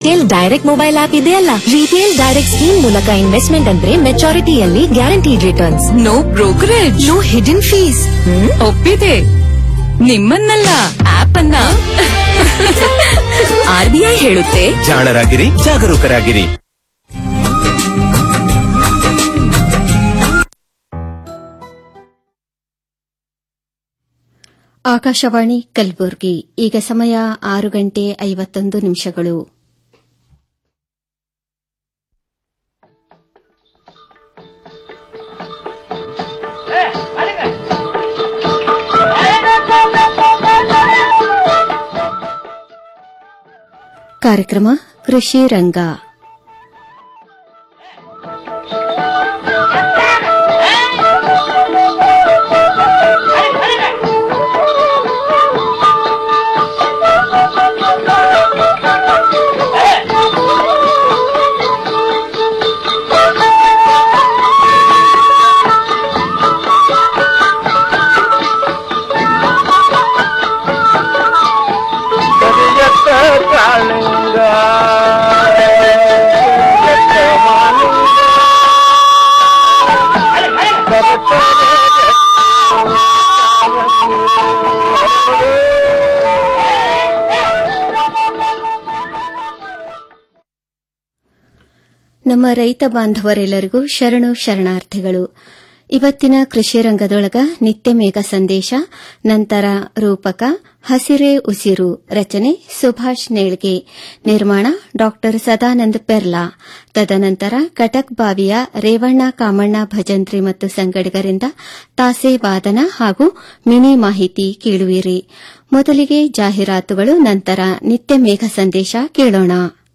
Retail direct mobile app ಇದೆಯಲ್ಲ retail direct scheme ಮೂಲಕ investment ಅಂದ್ರೆ ಮೆಚಾರಿಟಿಯಲ್ಲಿ guaranteed returns no brokerage no hidden fees ಒಪ್ಪಿದೆ ನಿಮ್ಮನ್ನಲ್ಲ ಆಪ್ ಅನ್ನ ಆರ್ಬಿಐ ಹೇಳುತ್ತೆ ಜಾಣರಾಗಿರಿ ಜಾಗರೂಕರಾಗಿರಿ ಆಕಾಶವಾಣಿ ಕಲಬುರ್ಗಿ ಈಗ ಸಮಯ ಆರು ಗಂಟೆ ಐವತ್ತೊಂದು ನಿಮಿಷಗಳು ಕಾರ್ಯಕ್ರಮ ಕೃಷಿ ರಂಗ ನಮ್ಮ ರೈತ ಬಾಂಧವರೆಲ್ಲರಿಗೂ ಶರಣು ಶರಣಾರ್ಥಿಗಳು ಇವತ್ತಿನ ಕೃಷಿ ರಂಗದೊಳಗ ನಿತ್ಯ ಮೇಘ ಸಂದೇಶ ನಂತರ ರೂಪಕ ಹಸಿರೇ ಉಸಿರು ರಚನೆ ಸುಭಾಷ್ ನೇಳ್ಗೆ ನಿರ್ಮಾಣ ಡಾ ಸದಾನಂದ ಪೆರ್ಲಾ ತದನಂತರ ಕಟಕ್ ಬಾವಿಯ ರೇವಣ್ಣ ಕಾಮಣ್ಣ ಭಜಂತ್ರಿ ಮತ್ತು ಸಂಗಡಿಗರಿಂದ ತಾಸೆ ವಾದನ ಹಾಗೂ ಮಿನಿ ಮಾಹಿತಿ ಕೇಳುವಿರಿ ಮೊದಲಿಗೆ ಜಾಹೀರಾತುಗಳು ನಂತರ ನಿತ್ಯ ಮೇಘ ಸಂದೇಶ ಕೇಳೋಣ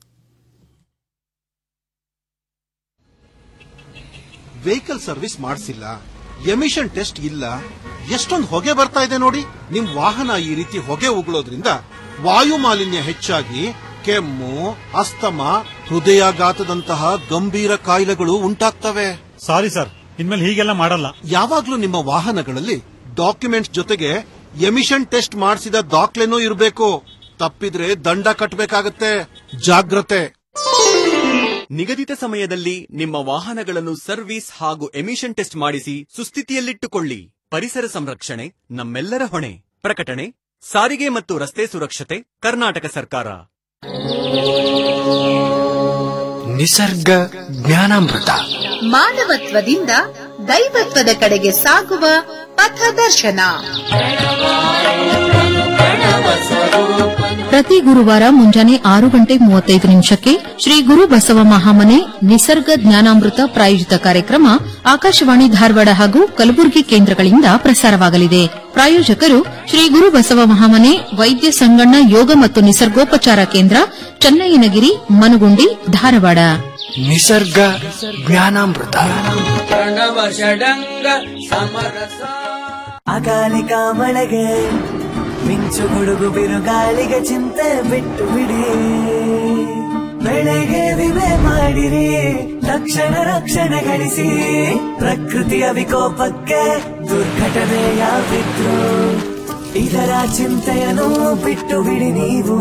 ವೆಹಿಕಲ್ ಸರ್ವಿಸ್ ಮಾಡಿಸಿಲ್ಲ ಎಮಿಷನ್ ಟೆಸ್ಟ್ ಇಲ್ಲ ಎಷ್ಟೊಂದು ಹೊಗೆ ಬರ್ತಾ ಇದೆ ನೋಡಿ ನಿಮ್ ವಾಹನ ಈ ರೀತಿ ಹೊಗೆ ಉಗುಳೋದ್ರಿಂದ ವಾಯು ಮಾಲಿನ್ಯ ಹೆಚ್ಚಾಗಿ ಕೆಮ್ಮು ಅಸ್ತಮ ಹೃದಯಾಘಾತದಂತಹ ಗಂಭೀರ ಕಾಯಿಲೆಗಳು ಉಂಟಾಗ್ತವೆ ಸಾರಿ ಸರ್ ಇನ್ಮೇಲೆ ಹೀಗೆಲ್ಲ ಮಾಡಲ್ಲ ಯಾವಾಗ್ಲೂ ನಿಮ್ಮ ವಾಹನಗಳಲ್ಲಿ ಡಾಕ್ಯುಮೆಂಟ್ಸ್ ಜೊತೆಗೆ ಎಮಿಷನ್ ಟೆಸ್ಟ್ ಮಾಡಿಸಿದ ದಾಖಲೆನೂ ಇರಬೇಕು ತಪ್ಪಿದ್ರೆ ದಂಡ ಕಟ್ಟಬೇಕಾಗತ್ತೆ ಜಾಗ್ರತೆ ನಿಗದಿತ ಸಮಯದಲ್ಲಿ ನಿಮ್ಮ ವಾಹನಗಳನ್ನು ಸರ್ವಿಸ್ ಹಾಗೂ ಎಮಿಷನ್ ಟೆಸ್ಟ್ ಮಾಡಿಸಿ ಸುಸ್ಥಿತಿಯಲ್ಲಿಟ್ಟುಕೊಳ್ಳಿ ಪರಿಸರ ಸಂರಕ್ಷಣೆ ನಮ್ಮೆಲ್ಲರ ಹೊಣೆ ಪ್ರಕಟಣೆ ಸಾರಿಗೆ ಮತ್ತು ರಸ್ತೆ ಸುರಕ್ಷತೆ ಕರ್ನಾಟಕ ಸರ್ಕಾರ ನಿಸರ್ಗ ಜ್ಞಾನಾಮೃತ ಮಾನವತ್ವದಿಂದ ದೈವತ್ವದ ಕಡೆಗೆ ಸಾಗುವ ಪಥದರ್ಶನ ಪ್ರತಿ ಗುರುವಾರ ಮುಂಜಾನೆ ಆರು ಗಂಟೆ ಮೂವತ್ತೈದು ನಿಮಿಷಕ್ಕೆ ಶ್ರೀ ಗುರು ಬಸವ ಮಹಾಮನೆ ನಿಸರ್ಗ ಜ್ಞಾನಾಮೃತ ಪ್ರಾಯೋಜಿತ ಕಾರ್ಯಕ್ರಮ ಆಕಾಶವಾಣಿ ಧಾರವಾಡ ಹಾಗೂ ಕಲಬುರಗಿ ಕೇಂದ್ರಗಳಿಂದ ಪ್ರಸಾರವಾಗಲಿದೆ ಪ್ರಾಯೋಜಕರು ಶ್ರೀ ಗುರು ಬಸವ ಮಹಾಮನೆ ವೈದ್ಯ ಸಂಗಣ್ಣ ಯೋಗ ಮತ್ತು ನಿಸರ್ಗೋಪಚಾರ ಕೇಂದ್ರ ಚನ್ನಯ್ಯನಗಿರಿ ಮನಗುಂಡಿ ಧಾರವಾಡ ನಿಸರ್ಗ ಜ್ಞಾನಾಮೃತ ಪ್ರಣವ ಷಡಂಗ ಸಮರಸ ಅಕಾಲಿಕ ಮಳೆಗೆ ಮಿಂಚು ಗುಡುಗು ಬಿರುಗಾಳಿಗೆ ಚಿಂತೆ ಬಿಟ್ಟು ಬಿಡಿ ಬೆಳೆಗೆ ವಿಮೆ ಮಾಡಿರಿ ತಕ್ಷಣ ರಕ್ಷಣೆ ಗಳಿಸಿ ಪ್ರಕೃತಿಯ ವಿಕೋಪಕ್ಕೆ ದುರ್ಘಟನೆ ಯಾವಿದ್ರು ಇದರ ಚಿಂತೆಯನ್ನು ಬಿಟ್ಟು ಬಿಡಿ ನೀವು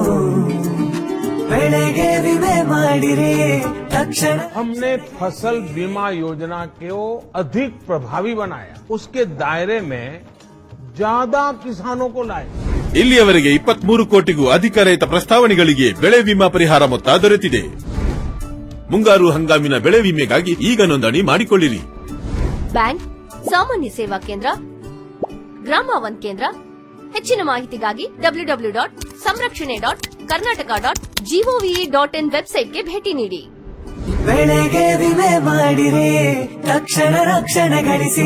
ಬೆಳೆಗೆ ವಿಮೆ ಮಾಡಿರಿ ತಕ್ಷಣ हमने फसल बीमा योजना को अधिक प्रभावी बनाया उसके दायरे में ज्यादा किसानों को लाए ಇಲ್ಲಿಯವರೆಗೆ ಇಪ್ಪತ್ಮೂರು ಕೋಟಿಗೂ ಅಧಿಕ ರೈತ ಪ್ರಸ್ತಾವನೆಗಳಿಗೆ ಬೆಳೆ ವಿಮಾ ಪರಿಹಾರ ಮೊತ್ತ ದೊರೆತಿದೆ ಮುಂಗಾರು ಹಂಗಾಮಿನ ಬೆಳೆ ವಿಮೆಗಾಗಿ ಈಗ ನೋಂದಣಿ ಮಾಡಿಕೊಳ್ಳಿರಿ ಬ್ಯಾಂಕ್ ಸಾಮಾನ್ಯ ಸೇವಾ ಕೇಂದ್ರ ಗ್ರಾಮ ಒನ್ ಕೇಂದ್ರ ಹೆಚ್ಚಿನ ಮಾಹಿತಿಗಾಗಿ W W dot Samrakshane dot Karnataka dot G O V ವೆಬ್ಸೈಟ್ಗೆ ಭೇಟಿ ನೀಡಿ ಬೆಳೆಗೆ ವಿಮೆ ಮಾಡಿರಿ ತಕ್ಷಣ ರಕ್ಷಣೆ ಗಳಿಸಿ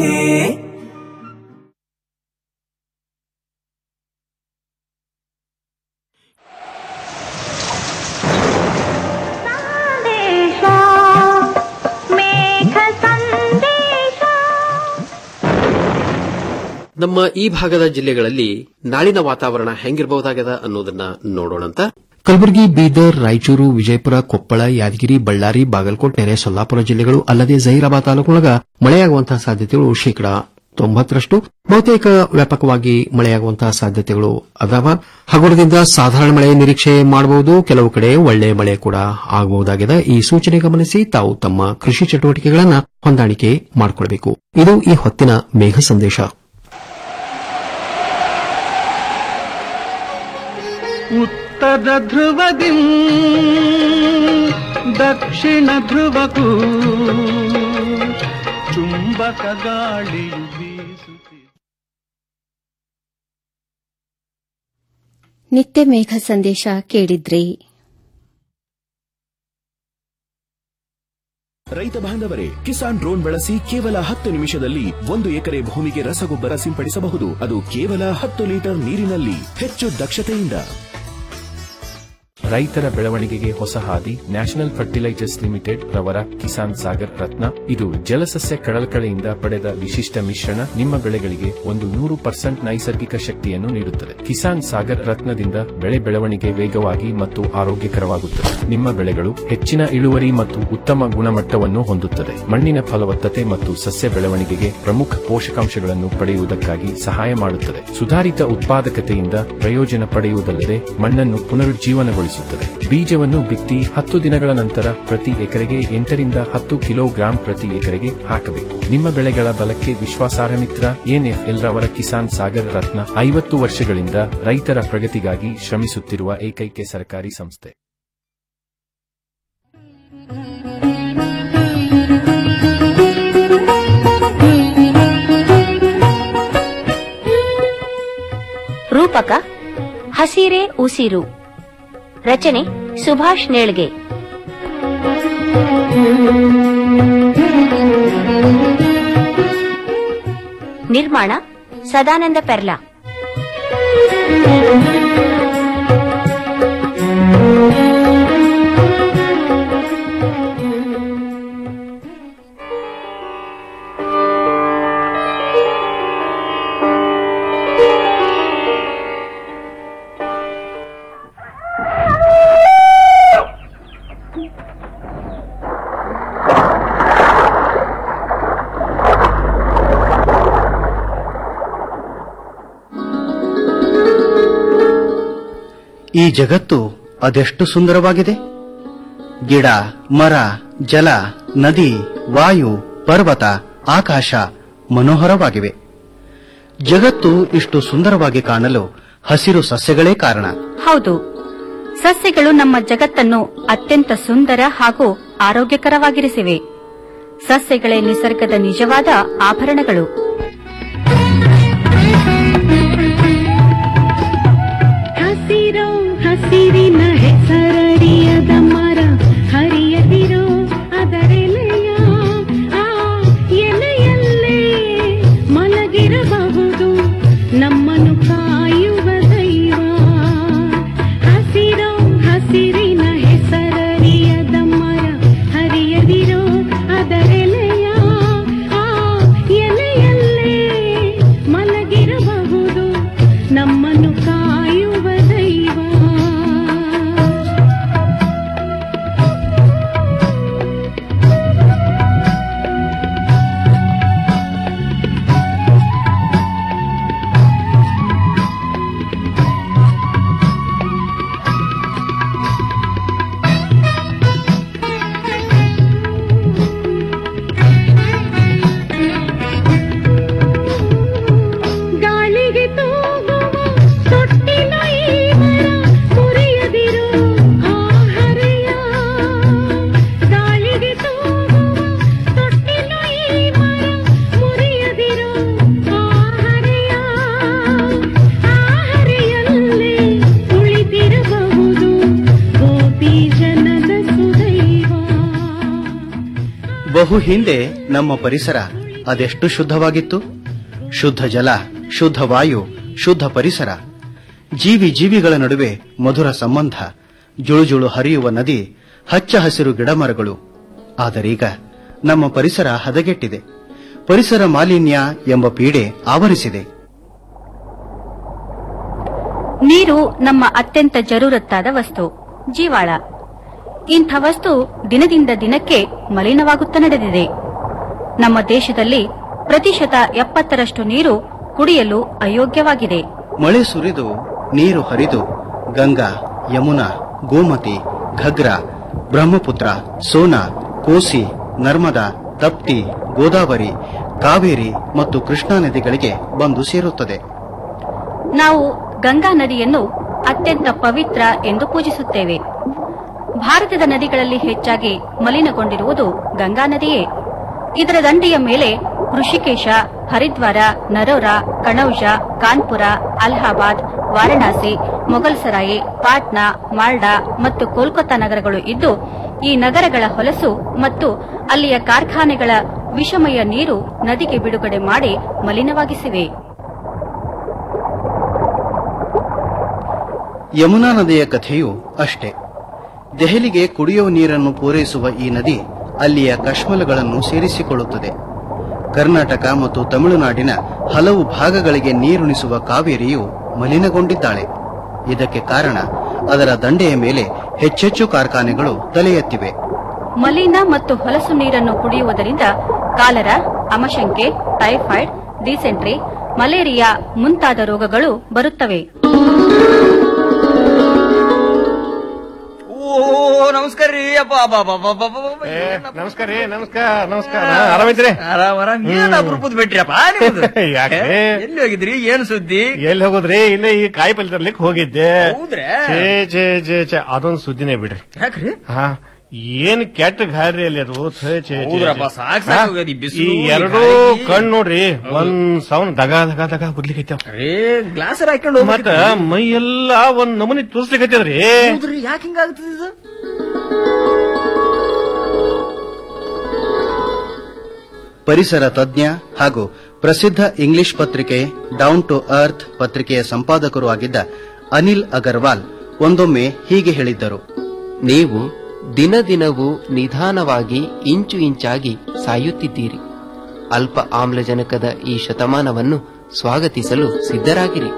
ನಮ್ಮ ಈ ಭಾಗದ ಜಿಲ್ಲೆಗಳಲ್ಲಿ ನಾಳಿನ ವಾತಾವರಣ ಹೆಂಗಿರಬಹುದಾಗದ ಅನ್ನೋದನ್ನ ನೋಡೋಣಂತ ಕಲಬುರಗಿ ಬೀದರ್ ರಾಯಚೂರು ವಿಜಯಪುರ ಕೊಪ್ಪಳ ಯಾದಗಿರಿ ಬಳ್ಳಾರಿ ಬಾಗಲಕೋಟ್ ನೆರೆ ಸೊಲ್ಲಾಪುರ ಜಿಲ್ಲೆಗಳು ಅಲ್ಲದೆ ಜಹೀರಾಬಾದ್ ತಾಲೂಕೊಳಗ ಮಳೆಯಾಗುವಂತಹ ಸಾಧ್ಯತೆಗಳು ಶೇಕಡಾ ತೊಂಬತ್ತರಷ್ಟು ಬಹುತೇಕ ವ್ಯಾಪಕವಾಗಿ ಮಳೆಯಾಗುವಂತಹ ಸಾಧ್ಯತೆಗಳು ಅದಾವ ಹಗುರದಿಂದ ಸಾಧಾರಣ ಮಳೆ ನಿರೀಕ್ಷೆ ಮಾಡಬಹುದು ಕೆಲವು ಕಡೆ ಒಳ್ಳೆ ಮಳೆ ಕೂಡ ಆಗಬಹುದಾಗಿದೆ ಈ ಸೂಚನೆ ಗಮನಿಸಿ ತಾವು ತಮ್ಮ ಕೃಷಿ ಚಟುವಟಿಕೆಗಳನ್ನು ಹೊಂದಾಣಿಕೆ ಮಾಡಿಕೊಳ್ಳಬೇಕು ಇದು ಈ ಹೊತ್ತಿನ ಮೇಘ ಸಂದೇಶ ಉತ್ತರ ಧ್ರುವದಿ ದಕ್ಷಿಣ ಧ್ರುವಕ್ಕೂ ಚುಂಬಕ ಗಾಳಿಯು ಬೀಸುತ್ತಿದೆ ನಿತ್ಯ ಮೇಘ ಸಂದೇಶ ಕೇಳಿದ್ರಿ ರೈತ ಬಾಂಧವರೇ ಕಿಸಾನ್ ಡ್ರೋನ್ ಬಳಸಿ ಕೇವಲ ಹತ್ತು ನಿಮಿಷದಲ್ಲಿ ಒಂದು ಎಕರೆ ಭೂಮಿಗೆ ರಸಗೊಬ್ಬರ ಸಿಂಪಡಿಸಬಹುದು ಅದು ಕೇವಲ ಹತ್ತು ಲೀಟರ್ ನೀರಿನಲ್ಲಿ ಹೆಚ್ಚು ದಕ್ಷತೆಯಿಂದ ರೈತರ ಬೆಳವಣಿಗೆಗೆ ಹೊಸ ಹಾದಿ ನ್ಯಾಷನಲ್ ಫರ್ಟಿಲೈಸರ್ಸ್ ಲಿಮಿಟೆಡ್ ರವರ ಕಿಸಾನ್ ಸಾಗರ್ ರತ್ನ ಇದು ಜಲಸಸ್ಯ ಕಳಕಳೆಯಿಂದ ಪಡೆದ ವಿಶಿಷ್ಟ ಮಿಶ್ರಣ ನಿಮ್ಮ ಬೆಳೆಗಳಿಗೆ ಒಂದು ನೂರು ಪರ್ಸೆಂಟ್ ನೈಸರ್ಗಿಕ ಶಕ್ತಿಯನ್ನು ನೀಡುತ್ತದೆ ಕಿಸಾನ್ ಸಾಗರ್ ರತ್ನದಿಂದ ಬೆಳೆ ಬೆಳವಣಿಗೆ ವೇಗವಾಗಿ ಮತ್ತು ಆರೋಗ್ಯಕರವಾಗುತ್ತದೆ ನಿಮ್ಮ ಬೆಳೆಗಳು ಹೆಚ್ಚಿನ ಇಳುವರಿ ಮತ್ತು ಉತ್ತಮ ಗುಣಮಟ್ಟವನ್ನು ಹೊಂದುತ್ತದೆ ಮಣ್ಣಿನ ಫಲವತ್ತತೆ ಮತ್ತು ಸಸ್ಯ ಬೆಳವಣಿಗೆಗೆ ಪ್ರಮುಖ ಪೋಷಕಾಂಶಗಳನ್ನು ಪಡೆಯುವುದಕ್ಕಾಗಿ ಸಹಾಯ ಮಾಡುತ್ತದೆ ಸುಧಾರಿತ ಉತ್ಪಾದಕತೆಯಿಂದ ಪ್ರಯೋಜನ ಪಡೆಯುವುದಲ್ಲದೆ ಮಣ್ಣನ್ನು ಪುನರುಜ್ಜೀವನಗೊಳಿಸುತ್ತದೆ ಬೀಜವನ್ನು ಬಿತ್ತಿ ಹತ್ತು ದಿನಗಳ ನಂತರ ಪ್ರತಿ ಎಕರೆಗೆ ಎಂಟರಿಂದ ಹತ್ತು ಕಿಲೋಗ್ರಾಂ ಪ್ರತಿ ಎಕರೆಗೆ ಹಾಕಬೇಕು ನಿಮ್ಮ ಬೆಳೆಗಳ ಬಲಕ್ಕೆ ವಿಶ್ವಾಸಾರ್ಹ ಮಿತ್ರ ಎನ್ಎಫ್ಎಲ್ ರವರ ಕಿಸಾನ್ ಸಾಗರ್ ರತ್ನ ಐವತ್ತು ವರ್ಷಗಳಿಂದ ರೈತರ ಪ್ರಗತಿಗಾಗಿ ಶ್ರಮಿಸುತ್ತಿರುವ ಏಕೈಕ ಸರ್ಕಾರಿ ಸಂಸ್ಥೆ ರೂಪಕ ಹಸಿರೆ ಉಸಿರು ರಚನೆ ಸುಭಾಷ್ ನೇಳ್ಗೆ ನಿರ್ಮಾಣ ಸದಾನಂದ ಪೆರ್ಲಾ ಈ ಜಗತ್ತು ಅದೆಷ್ಟು ಸುಂದರವಾಗಿದೆ ಗಿಡ ಮರ ಜಲ ನದಿ ವಾಯು ಪರ್ವತ ಆಕಾಶ ಮನೋಹರವಾಗಿವೆ ಜಗತ್ತು ಇಷ್ಟು ಸುಂದರವಾಗಿ ಕಾಣಲು ಹಸಿರು ಸಸ್ಯಗಳೇ ಕಾರಣ ಹೌದು ಸಸ್ಯಗಳು ನಮ್ಮ ಜಗತ್ತನ್ನು ಅತ್ಯಂತ ಸುಂದರ ಹಾಗೂ ಆರೋಗ್ಯಕರವಾಗಿರಿಸಿವೆ ಸಸ್ಯಗಳೇ ನಿಸರ್ಗದ ನಿಜವಾದ ಆಭರಣಗಳು ಹಸಿರೋ ಹಸಿರಿನ ಹೆಸರಡಿಯದ ಮರ ಹರಿಯದಿರೋ ಅದರೆಲೆಯ ಆ ಎಲೆಯಲ್ಲೇ ಮಲಗಿರಬಹುದು ನಮ್ಮನ್ನು ಕಾಯುವ ದೈವ ಹಸಿರೋ ಹಸಿರಿನ ಹೆಸರರಿಯದ ಮರ ಹರಿಯದಿರೋ ಅದರೆಲೆಯ ಆ ಎಲೆಯಲ್ಲೇ ಮಲಗಿರಬಹುದು ನಮ್ಮನ್ನು ಕಾಯುವ ದೈವ ಗಾಳಿಗೆ ತೂಗುವ ತೊಟ್ಟಿಲ ಈ ಮರ ಮುರಿಯದಿರು ಆ ಹರೆಯ ಗಾಳಿಗೆ ತೂಗುವ ತೊಟ್ಟಿಲ ಈ ಮರ ಮುರಿಯದಿರು ಆ ಹರೆಯ ಆ ಹರೆಯಲ್ಲೇ ಉಳಿದಿರಬಹುದು ಗೋಪಿ ಜನದ ಸುದೈವ ಬಹು ಹಿಂದೆ ನಮ್ಮ ಪರಿಸರ ಅದೆಷ್ಟು ಶುದ್ಧವಾಗಿತ್ತು ಶುದ್ಧ ಜಲ ಶುದ್ಧ ವಾಯು ಶುದ್ಧ ಪರಿಸರ ಜೀವಿ ಜೀವಿಗಳ ನಡುವೆ ಮಧುರ ಸಂಬಂಧ ಜುಳುಜುಳು ಹರಿಯುವ ನದಿ ಹಚ್ಚ ಹಸಿರು ಗಿಡಮರಗಳು ಆದರೀಗ ನಮ್ಮ ಪರಿಸರ ಹದಗೆಟ್ಟಿದೆ ಪರಿಸರ ಮಾಲಿನ್ಯ ಎಂಬ ಪೀಡೆ ಆವರಿಸಿದೆ ನೀರು ನಮ್ಮ ಅತ್ಯಂತ ಜರೂರತ್ತಾದ ವಸ್ತು ಜೀವಾಳ ಇಂಥ ವಸ್ತು ದಿನದಿಂದ ದಿನಕ್ಕೆ ಮಲಿನವಾಗುತ್ತಾ ನಡೆದಿದೆ ನಮ್ಮ ದೇಶದಲ್ಲಿ ಪ್ರತಿಶತ ಎಪ್ಪತ್ತರಷ್ಟು ನೀರು ಕುಡಿಯಲು ಅಯೋಗ್ಯವಾಗಿದೆ ಮಳೆ ಸುರಿದು ನೀರು ಹರಿದು ಗಂಗಾ ಯಮುನಾ ಗೋಮತಿ ಘಗ್ರಾ ಬ್ರಹ್ಮಪುತ್ರ ಸೋನಾ ಕೋಸಿ ನರ್ಮದಾ ತಪ್ತಿ ಗೋದಾವರಿ ಕಾವೇರಿ ಮತ್ತು ಕೃಷ್ಣಾ ನದಿಗಳಿಗೆ ಬಂದು ಸೇರುತ್ತದೆ ನಾವು ಗಂಗಾ ನದಿಯನ್ನು ಅತ್ಯಂತ ಪವಿತ್ರ ಎಂದು ಪೂಜಿಸುತ್ತೇವೆ ಭಾರತದ ನದಿಗಳಲ್ಲಿ ಹೆಚ್ಚಾಗಿ ಮಲಿನಗೊಂಡಿರುವುದು ಗಂಗಾ ನದಿಯೇ ಇದರ ದಂಡೆಯ ಮೇಲೆ ಋಷಿಕೇಶ ಹರಿದ್ವಾರ ನರೋರಾ ಕಣೌಜ ಕಾನ್ಪುರ ಅಲಹಾಬಾದ್ ವಾರಣಾಸಿ ಮೊಘಲ್ಸರಾಯಿ ಪಾಟ್ನಾ ಮಾಲ್ಡಾ ಮತ್ತು ಕೋಲ್ಕತ್ತಾ ನಗರಗಳು ಇದ್ದು ಈ ನಗರಗಳ ಹೊಲಸು ಮತ್ತು ಅಲ್ಲಿಯ ಕಾರ್ಖಾನೆಗಳ ವಿಷಮಯ ನೀರು ನದಿಗೆ ಬಿಡುಗಡೆ ಮಾಡಿ ಮಲಿನವಾಗಿಸಿವೆ ಯಮುನಾ ನದಿಯ ಕಥೆಯೂ ಅಷ್ಟೇ ದೆಹಲಿಗೆ ಕುಡಿಯುವ ನೀರನ್ನು ಪೂರೈಸುವ ಈ ನದಿ ಅಲ್ಲಿಯ ಕಶ್ಮಲಗಳನ್ನು ಸೇರಿಸಿಕೊಳ್ಳುತ್ತದೆ ಕರ್ನಾಟಕ ಮತ್ತು ತಮಿಳುನಾಡಿನ ಹಲವು ಭಾಗಗಳಿಗೆ ನೀರುಣಿಸುವ ಕಾವೇರಿಯು ಮಲಿನಗೊಂಡಿದ್ದಾಳೆ ಇದಕ್ಕೆ ಕಾರಣ ಅದರ ದಂಡೆಯ ಮೇಲೆ ಹೆಚ್ಚೆಚ್ಚು ಕಾರ್ಖಾನೆಗಳು ತಲೆ ಎತ್ತಿವೆ ಮಲಿನ ಮತ್ತು ಹೊಲಸು ನೀರನ್ನು ಕುಡಿಯುವುದರಿಂದ ಕಾಲರ ಅಮಶಂಕೆ ಟೈಫಾಯ್ಡ್ ಡಿಸೆಂಟ್ರಿ ಮಲೇರಿಯಾ ಮುಂತಾದ ರೋಗಗಳು ಬರುತ್ತವೆ ಓ ನಮಸ್ಕಾರ ರೀ ಅಪ್ಪ ಅಬ್ಬ, ಅಬ್ಬ, ಅಬ್ಬ, ಅಬ್ಬ, ಅಬ್ಬ, ಅಬ್ಬ, ನಮಸ್ಕಾರ ರೀ ನಮಸ್ಕಾರ ನಮಸ್ಕಾರ ಆರಾಮಿದ್ರಿ ಆರಾಮ್ ಆರಾಮ್ ಏನ್ ಅಪರೂಪದ ಬಿಟ್ರಿಯಪ್ಪ ನಿಮ್ದು? ಯಾಕೆ? ಏ, ಎಲ್ಲಿ ಹೋಗಿದ್ರಿ ಏನ್ ಸುದ್ದಿ ಎಲ್ಲಿ ಹೋಗುದ್ರಿ ಇಲ್ಲೇ ಈ ಕಾಯಿ ಪಲ್ಯ ತರ್ಲಿಕ್ಕೆ ಹೋಗಿದ್ದೆ ಹೌದ್ರಾ? ಛೇ ಛೇ ಛೇ ಛೇ ಅದೊಂದ್ ಸುದ್ದಿನೇ ಬಿಡ್ರಿ ಯಾಕ್ರಿ ಹಾ ಏನ್ ಕೆಟ್ಟ ಗಾರಿ ಅಲ್ಲಿ ಅದು ಛೇ ಛೇ ಛೇ, ಹೌದ್ರಪ್ಪ, ಛೇ. ಸಾಕ್ ಹಾ? ಸಾಕ್ ಹೋಗ್ಯದ ಈ ಬಿಸಿಲು, ಈ ಈ ಎರಡೂ ಗಾಳಿ. ಕಣ್ ನೋಡ್ರಿ ಒಂದ್ ಸೌನ್ ದಗ ದಗ ದಗ ಬುದ್ಲಿಕೈತಾವ ಏ ಗ್ಲಾಸರ್ ಹಾಕೊಂಡು ಮತ್ತ ಮೈ ಎಲ್ಲಾ ಒಂದ್ ನಮೂನಿ ತೋರ್ಸ್ಲಿಕತ್ತದ್ರಿ ಹೌದ್ರಿ ಯಾಕೆ ಹಿಂಗಾಗ್ತದ ಇದು ಪರಿಸರ ತಜ್ಞ ಹಾಗೂ ಪ್ರಸಿದ್ಧ ಇಂಗ್ಲಿಷ್ ಪತ್ರಿಕೆ ಡೌನ್ ಟು ಅರ್ತ್ ಪತ್ರಿಕೆಯ ಸಂಪಾದಕರು ಆಗಿದ್ದ ಅನಿಲ್ ಅಗರ್ವಾಲ್ ಒಂದೊಮ್ಮೆ ಹೀಗೆ ಹೇಳಿದ್ದರು ನೀವು ದಿನ ದಿನವೂ ನಿಧಾನವಾಗಿ ಇಂಚು ಇಂಚಾಗಿ ಸಾಯುತ್ತಿದ್ದೀರಿ ಅಲ್ಪ ಆಮ್ಲಜನಕದ ಈ ಶತಮಾನವನ್ನು ಸ್ವಾಗತಿಸಲು ಸಿದ್ಧರಾಗಿರಿ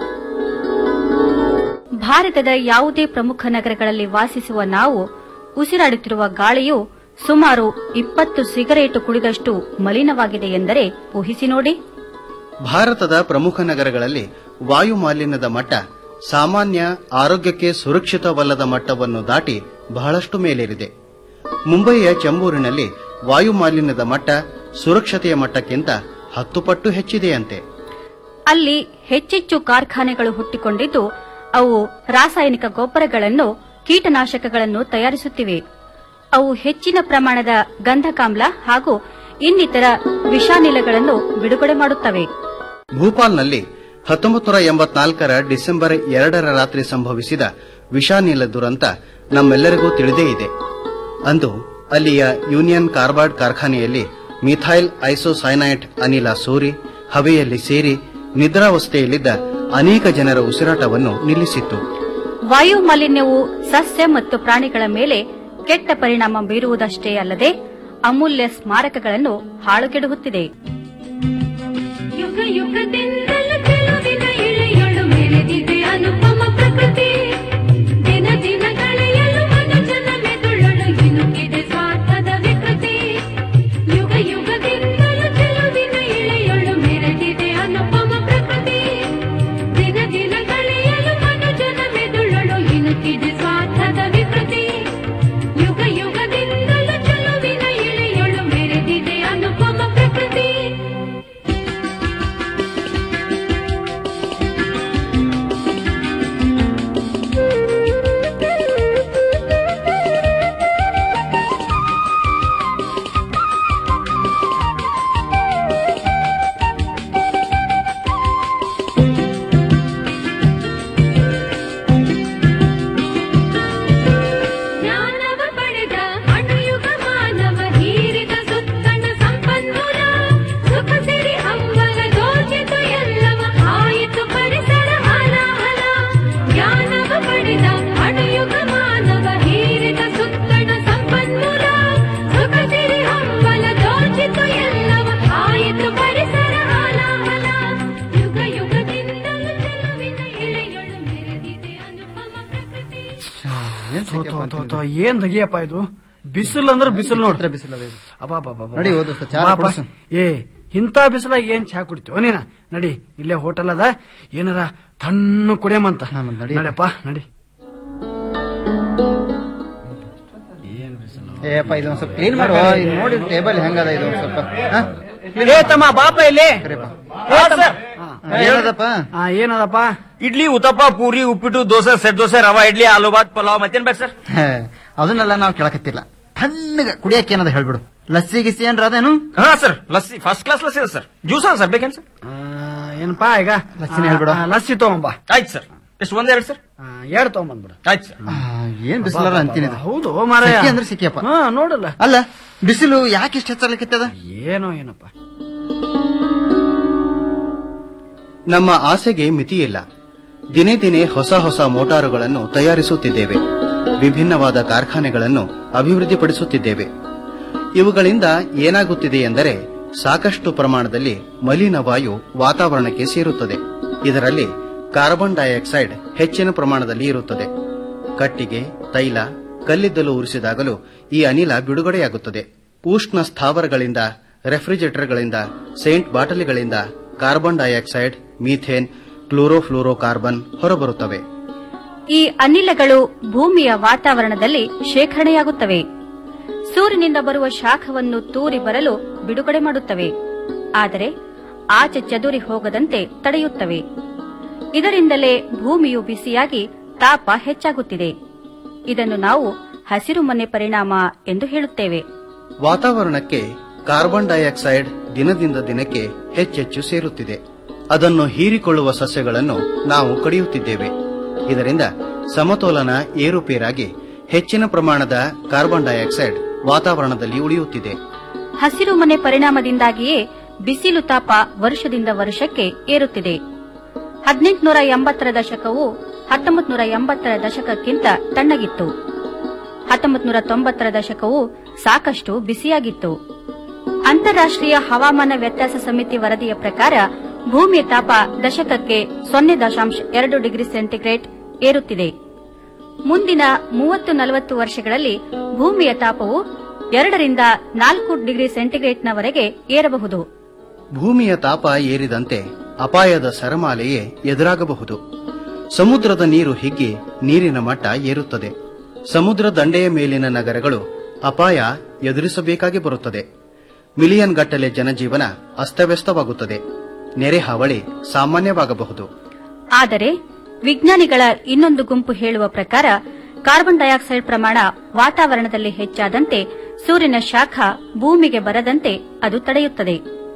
ಭಾರತದ ಯಾವುದೇ ಪ್ರಮುಖ ನಗರಗಳಲ್ಲಿ ವಾಸಿಸುವ ನಾವು ಉಸಿರಾಡುತ್ತಿರುವ ಗಾಳಿಯು ಸುಮಾರು ಇಪ್ಪತ್ತು ಸಿಗರೇಟು ಕುಡಿದಷ್ಟು ಮಲಿನವಾಗಿದೆ ಎಂದರೆ ಊಹಿಸಿ ನೋಡಿ ಭಾರತದ ಪ್ರಮುಖ ನಗರಗಳಲ್ಲಿ ವಾಯು ಮಾಲಿನ್ಯದ ಮಟ್ಟ ಸಾಮಾನ್ಯ ಆರೋಗ್ಯಕ್ಕೆ ಸುರಕ್ಷಿತವಲ್ಲದ ಮಟ್ಟವನ್ನು ದಾಟಿ ಬಹಳಷ್ಟು ಮೇಲೇರಿದೆ ಮುಂಬಯಿಯ ಚಂಬೂರಿನಲ್ಲಿ ವಾಯು ಮಾಲಿನ್ಯದ ಮಟ್ಟ ಸುರಕ್ಷತೆಯ ಮಟ್ಟಕ್ಕಿಂತ ಹತ್ತು ಪಟ್ಟು ಹೆಚ್ಚಿದೆಯಂತೆ ಅಲ್ಲಿ ಹೆಚ್ಚೆಚ್ಚು ಕಾರ್ಖಾನೆಗಳು ಹುಟ್ಟಿಕೊಂಡಿದ್ದು ಅವು ರಾಸಾಯನಿಕ ಗೊಬ್ಬರಗಳನ್ನು ಕೀಟನಾಶಕಗಳನ್ನು ತಯಾರಿಸುತ್ತಿವೆ ಅವು ಹೆಚ್ಚಿನ ಪ್ರಮಾಣದ ಗಂಧಕಾಮ್ಲ ಹಾಗೂ ಇನ್ನಿತರ ವಿಷಾನಿಲಗಳನ್ನು ಬಿಡುಗಡೆ ಮಾಡುತ್ತವೆ ಭೂಪಾಲ್ನಲ್ಲಿ ಹತ್ತೊಂಬತ್ತು ನೂರ ಎಂಬತ್ನಾಲ್ಕರ ಡಿಸೆಂಬರ್ ಎರಡರ ರಾತ್ರಿ ಸಂಭವಿಸಿದ ವಿಷಾನಿಲ ದುರಂತ ನಮ್ಮೆಲ್ಲರಿಗೂ ತಿಳಿದೇ ಇದೆ ಅಂದು ಅಲ್ಲಿಯ ಯೂನಿಯನ್ ಕಾರ್ಬಾರ್ಡ್ ಕಾರ್ಖಾನೆಯಲ್ಲಿ ಮಿಥೈಲ್ ಐಸೋಸೈನೈಟ್ ಅನಿಲ ಸೋರಿ ಹವೆಯಲ್ಲಿ ಸೇರಿ ನಿದ್ರಾವಸ್ಥೆಯಲ್ಲಿದ್ದ ಅನೇಕ ಜನರ ಉಸಿರಾಟವನ್ನು ನಿಲ್ಲಿಸಿತ್ತು ವಾಯು ಮಾಲಿನ್ಯವು ಸಸ್ಯ ಮತ್ತು ಪ್ರಾಣಿಗಳ ಮೇಲೆ ಕೆಟ್ಟ ಪರಿಣಾಮ ಬೀರುವುದಷ್ಟೇ ಅಲ್ಲದೆ ಅಮೂಲ್ಯ ಸ್ಮಾರಕಗಳನ್ನು ಹಾಳುಗೆಡುತ್ತಿದೆ ಯುಗ ಯುಗದಿಂದಲೂ ಚೆಲುವಿನ ಇಳೆಯೊಳು ಮೆರೆದಿದೆ ಅನುಪಮ ಪ್ರಕೃತಿ ದಿನ ದಿನ ಕಳೆಯಲು ಮನುಜನ ಮೆದುಳೊಳು ಇಣುಕಿದೆ ಸ್ವಾರ್ಥದ ವಿಕೃತಿ ಯುಗ ಯುಗದಿಂದಲೂ ಚೆಲುವಿನ ಇಳೆಯೊಳು ಮೆರೆದಿದೆ ಅನುಪಮ ಪ್ರಕೃತಿ ದಿನ ದಿನ ಕಳೆಯಲು ಮನುಜನ ಮೆದುಳೊಳು ಇಣುಕಿದೆ ಸ್ವಾರ್ಥದ ವಿಕೃತಿ ಯುಗ ಯುಗದಿಂದಲೂ ಚೆಲುವಿನ ಇಳೆಯೊಳು ಮೆರೆದಿದೆ ಅನುಪಮ ಪ್ರಕೃತಿ ಜ್ಞಾನವ ಪಡೆದ ಅಣುಯುಗ ಮಾನವ ಹೀರಿದ ಸುತ್ತಣ ಸಂಪನ್ಮೂಲ ಸುಖ ಸಿರಿ ಹಂಬಲ ದೋಚಿತು ಎಲ್ಲವ ಆಯಿತು ಪರಿಸರ ಹಲಾಹಲ ಜ್ಞಾನವ ಪಡೆದ ಅಣುಯುಗ ಮಾನವ ಹೀರಿದ ಸುತ್ತಣ ಸಂಪನ್ಮೂಲ ಸುಖ ಸಿರಿ ಹಂಬಲ ದೋಚಿತು ಎಲ್ಲವ ಆಯಿತು ಪರಿಸರ ಹಲಾಹಲ ಯುಗ ಯುಗದಿಂದಲೂ ಚೆಲುವಿನ ಇಳೆಯೊಳು ಮೆರೆದಿದೆ ಅನುಪಮ ಪ್ರಕೃತಿ ಥೋ, ಥೋ, ಥೋ, ಥೋ, ಏನ್ ದಗಿಯಪ್ಪ ಇದು ಬಿಸಿಲು ಅಂದ್ರೆ ಬಿಸಿಲು ನೋಡ್ತಾರೆ ಬಿಸಿಲು ನೋಡಿ, ಹೋದ ವರ್ಷ ಚಾರ ಕೊಡ್ಸು. ಏ ಇಂಥ ಬಿಸಿಲಾಗ ಏನ್ ಚಹಾ ಕುಡಿತೀವ ನೀನ ನಡಿ ಇಲ್ಲೇ ಹೋಟೆಲ್ ಅದ ಏನಾರ ತಣ್ಣು ಕುಡಿಯಮಂತ ನಡಿಯಪ್ಪ ನಡಿ ಏಪ್ಪ ಇದೊಂದ್ ಸ್ವಲ್ಪ ಕ್ಲೀನ್ ಮಾಡುವ ಇದು ನೋಡಿ ಟೇಬಲ್ ಹೆಂಗದ ಇದು ಒಂದ್ ಸ್ವಲ್ಪ ಹಾ? ಏ ತಮ್ಮ ಬಾಪ ಇಲ್ಲಿ ಏನದಪ್ಪ ಆ, ಏನದಪ್ಪ ಇಡ್ಲಿ ಉತ್ತಪ್ಪ ಪೂರಿ ಉಪ್ಪಿಟ್ಟು ದೋಸೆ ಸೆಟ್ ದೋಸೆ ರವಾ ಇಡ್ಲಿ ಆಲೂ ಬಾತ್ ಪಲಾವ್ ಮತ್ತೇನ್ ಬೇಕು ಸರ್ ಹೇ, ಅದನ್ನೆಲ್ಲ ನಾವು ಕೇಳಕತ್ತಿಲ್ಲ ತಣ್ಣಗ ಕುಡಿಯಕ್ಕೆ ಏನದ ಹೇಳ್ಬಿಡು ಲಸ್ಸಿ ಗಿಸ್ಸಿ ಏನ್ರ ಅದೇನು ಹಾ sir lassi first class lassi ಇದೆ ಸರ್ ಜ್ಯೂಸ್ ಅದ ಸರ್ ಬೇಕೇನ್ ಸರ್ ಏನಪ್ಪ ಈಗ ಲಸ್ಸಿನ ಹೇಳ್ಬಿಡು. ಆ, ಲಸ್ಸಿ ತಗೊಂಬಾ ಆಯ್ತು ಸರ್ ಎಷ್ಟು ಒಂದೆರಡು ಸರ್ ಎರಡು ತಗೊಂಬಂದ್ಬಿಡು ಆಯ್ತು ಸರ್ ಏನ್ ಬಿಸಿಲಾರ ಅಂತೀನಿ ಇದು. ಹೌದು ಮಾರಾಯ ಸೆಕೆ ಅಂದ್ರೆ ಸಿಕ್ಕಿಯಪ್ಪ ಹಾ ನೋಡಲ್ಲ ಅಲ್ಲ ಬಿಸಿಲು ಯಾಕೆ ಇಷ್ಟ ಹೆಚ್ಚಲಿಕ್ಕತ್ತದ ಏನೋ ಏನಪ್ಪ ನಮ್ಮ ಆಸೆಗೆ ಮಿತಿಯಿಲ್ಲ ದಿನೇ ದಿನೇ ಹೊಸ ಹೊಸ ಮೋಟಾರುಗಳನ್ನು ತಯಾರಿಸುತ್ತಿದ್ದೇವೆ ವಿಭಿನ್ನವಾದ ಕಾರ್ಖಾನೆಗಳನ್ನು ಅಭಿವೃದ್ಧಿಪಡಿಸುತ್ತಿದ್ದೇವೆ ಇವುಗಳಿಂದ ಏನಾಗುತ್ತಿದೆ ಎಂದರೆ ಸಾಕಷ್ಟು ಪ್ರಮಾಣದಲ್ಲಿ ಮಲಿನ ವಾಯು ವಾತಾವರಣಕ್ಕೆ ಸೇರುತ್ತದೆ ಇದರಲ್ಲಿ ಕಾರ್ಬನ್ ಡೈಆಕ್ಸೈಡ್ ಹೆಚ್ಚಿನ ಪ್ರಮಾಣದಲ್ಲಿ ಇರುತ್ತದೆ ಕಟ್ಟಿಗೆ ತೈಲ ಕಲ್ಲಿದ್ದಲು ಉರಿಸಿದಾಗಲೂ ಈ ಅನಿಲ ಬಿಡುಗಡೆಯಾಗುತ್ತದೆ ಉಷ್ಣ ಸ್ಥಾವರಗಳಿಂದ ರೆಫ್ರಿಜರೇಟರ್ಗಳಿಂದ ಸೇಂಟ್ ಬಾಟಲಿಗಳಿಂದ ಕಾರ್ಬನ್ ಡೈಆಕ್ಸೈಡ್ ಮೀಥೇನ್ ಕ್ಲೋರೋಫ್ಲೋರೋಕಾರ್ಬನ್ ಹೊರಬರುತ್ತವೆ ಈ ಅನಿಲಗಳು ಭೂಮಿಯ ವಾತಾವರಣದಲ್ಲಿ ಶೇಖರಣೆಯಾಗುತ್ತವೆ ಸೂರ್ಯನಿಂದ ಬರುವ ಶಾಖವನ್ನು ತೂರಿ ಬರಲು ಬಿಡುಗಡೆ ಮಾಡುತ್ತವೆ ಆದರೆ ಆಚೆ ಚದುರಿ ಹೋಗದಂತೆ ತಡೆಯುತ್ತವೆ ಇದರಿಂದಲೇ ಭೂಮಿಯು ಬಿಸಿಯಾಗಿ ತಾಪ ಹೆಚ್ಚಾಗುತ್ತಿದೆ ಇದನ್ನು ನಾವು ಹಸಿರು ಮನೆ ಪರಿಣಾಮ ಎಂದು ಹೇಳುತ್ತೇವೆ ವಾತಾವರಣಕ್ಕೆ ಕಾರ್ಬನ್ ಡೈಆಕ್ಸೈಡ್ ದಿನದಿಂದ ದಿನಕ್ಕೆ ಹೆಚ್ಚೆಚ್ಚು ಸೇರುತ್ತಿದೆ ಅದನ್ನು ಹೀರಿಕೊಳ್ಳುವ ಸಸ್ಯಗಳನ್ನು ನಾವು ಕಡಿಯುತ್ತಿದ್ದೇವೆ ಇದರಿಂದ ಸಮತೋಲನ ಏರುಪೇರಾಗಿ ಹೆಚ್ಚಿನ ಪ್ರಮಾಣದ ಕಾರ್ಬನ್ ಡೈಆಕ್ಸೈಡ್ ವಾತಾವರಣದಲ್ಲಿ ಉಳಿಯುತ್ತಿದೆ ಹಸಿರು ಮನೆ ಪರಿಣಾಮದಿಂದಾಗಿಯೇ ಬಿಸಿಲು ತಾಪ ವರ್ಷದಿಂದ ವರ್ಷಕ್ಕೆ ಏರುತ್ತಿದೆ ಹದಿನೆಂಟುನೂರ ಎಂಬತ್ತರ ದಶಕವು ಹತ್ತೊಂಬತ್ತು ನೂರ ಎಂಬತ್ತರ ದಶಕಕ್ಕಿಂತ ತಣ್ಣಗಿತ್ತು ಹತ್ತೊಂಬತ್ತು ನೂರ ತೊಂಬತ್ತರ ದಶಕವು ಸಾಕಷ್ಟು ಬಿಸಿಯಾಗಿತ್ತು ಅಂತಾರಾಷ್ಟ್ರೀಯ ಹವಾಮಾನ ವ್ಯತ್ಯಾಸ ಸಮಿತಿ ವರದಿಯ ಪ್ರಕಾರ ಭೂಮಿಯ ತಾಪ ದಶಕಕ್ಕೆ ಸೊನ್ನೆ ದಶಾಂಶ ಎರಡು ಡಿಗ್ರಿ ಸೆಂಟಿಗ್ರೇಡ್ ಏರುತ್ತಿದೆ ಮುಂದಿನ ಮೂವತ್ತು ನಲವತ್ತು ವರ್ಷಗಳಲ್ಲಿ ಭೂಮಿಯ ತಾಪವು ಎರಡರಿಂದ ನಾಲ್ಕು ಡಿಗ್ರಿ ಸೆಂಟಿಗ್ರೇಡ್ನವರೆಗೆ ಏರಬಹುದು ಭೂಮಿಯ ತಾಪ ಏರಿದಂತೆ ಅಪಾಯದ ಸರಮಾಲೆಯೇ ಎದುರಾಗಬಹುದು ಸಮುದ್ರದ ನೀರು ಹಿಗ್ಗಿ ನೀರಿನ ಮಟ್ಟ ಏರುತ್ತದೆ ಸಮುದ್ರ ದಂಡೆಯ ಮೇಲಿನ ನಗರಗಳು ಅಪಾಯ ಎದುರಿಸಬೇಕಾಗಿ ಬರುತ್ತದೆ ಮಿಲಿಯನ್ ಗಟ್ಟಲೆ ಜನಜೀವನ ಅಸ್ತವ್ಯಸ್ತವಾಗುತ್ತದೆ ನೆರೆ ಹಾವಳಿ ಸಾಮಾನ್ಯವಾಗಬಹುದು ಆದರೆ ವಿಜ್ಞಾನಿಗಳ ಇನ್ನೊಂದು ಗುಂಪು ಹೇಳುವ ಪ್ರಕಾರ ಕಾರ್ಬನ್ ಡೈಆಕ್ಸೈಡ್ ಪ್ರಮಾಣ ವಾತಾವರಣದಲ್ಲಿ ಹೆಚ್ಚಾದಂತೆ ಸೂರ್ಯನ ಶಾಖ ಭೂಮಿಗೆ ಬರದಂತೆ ಅದು ತಡೆಯುತ್ತದೆ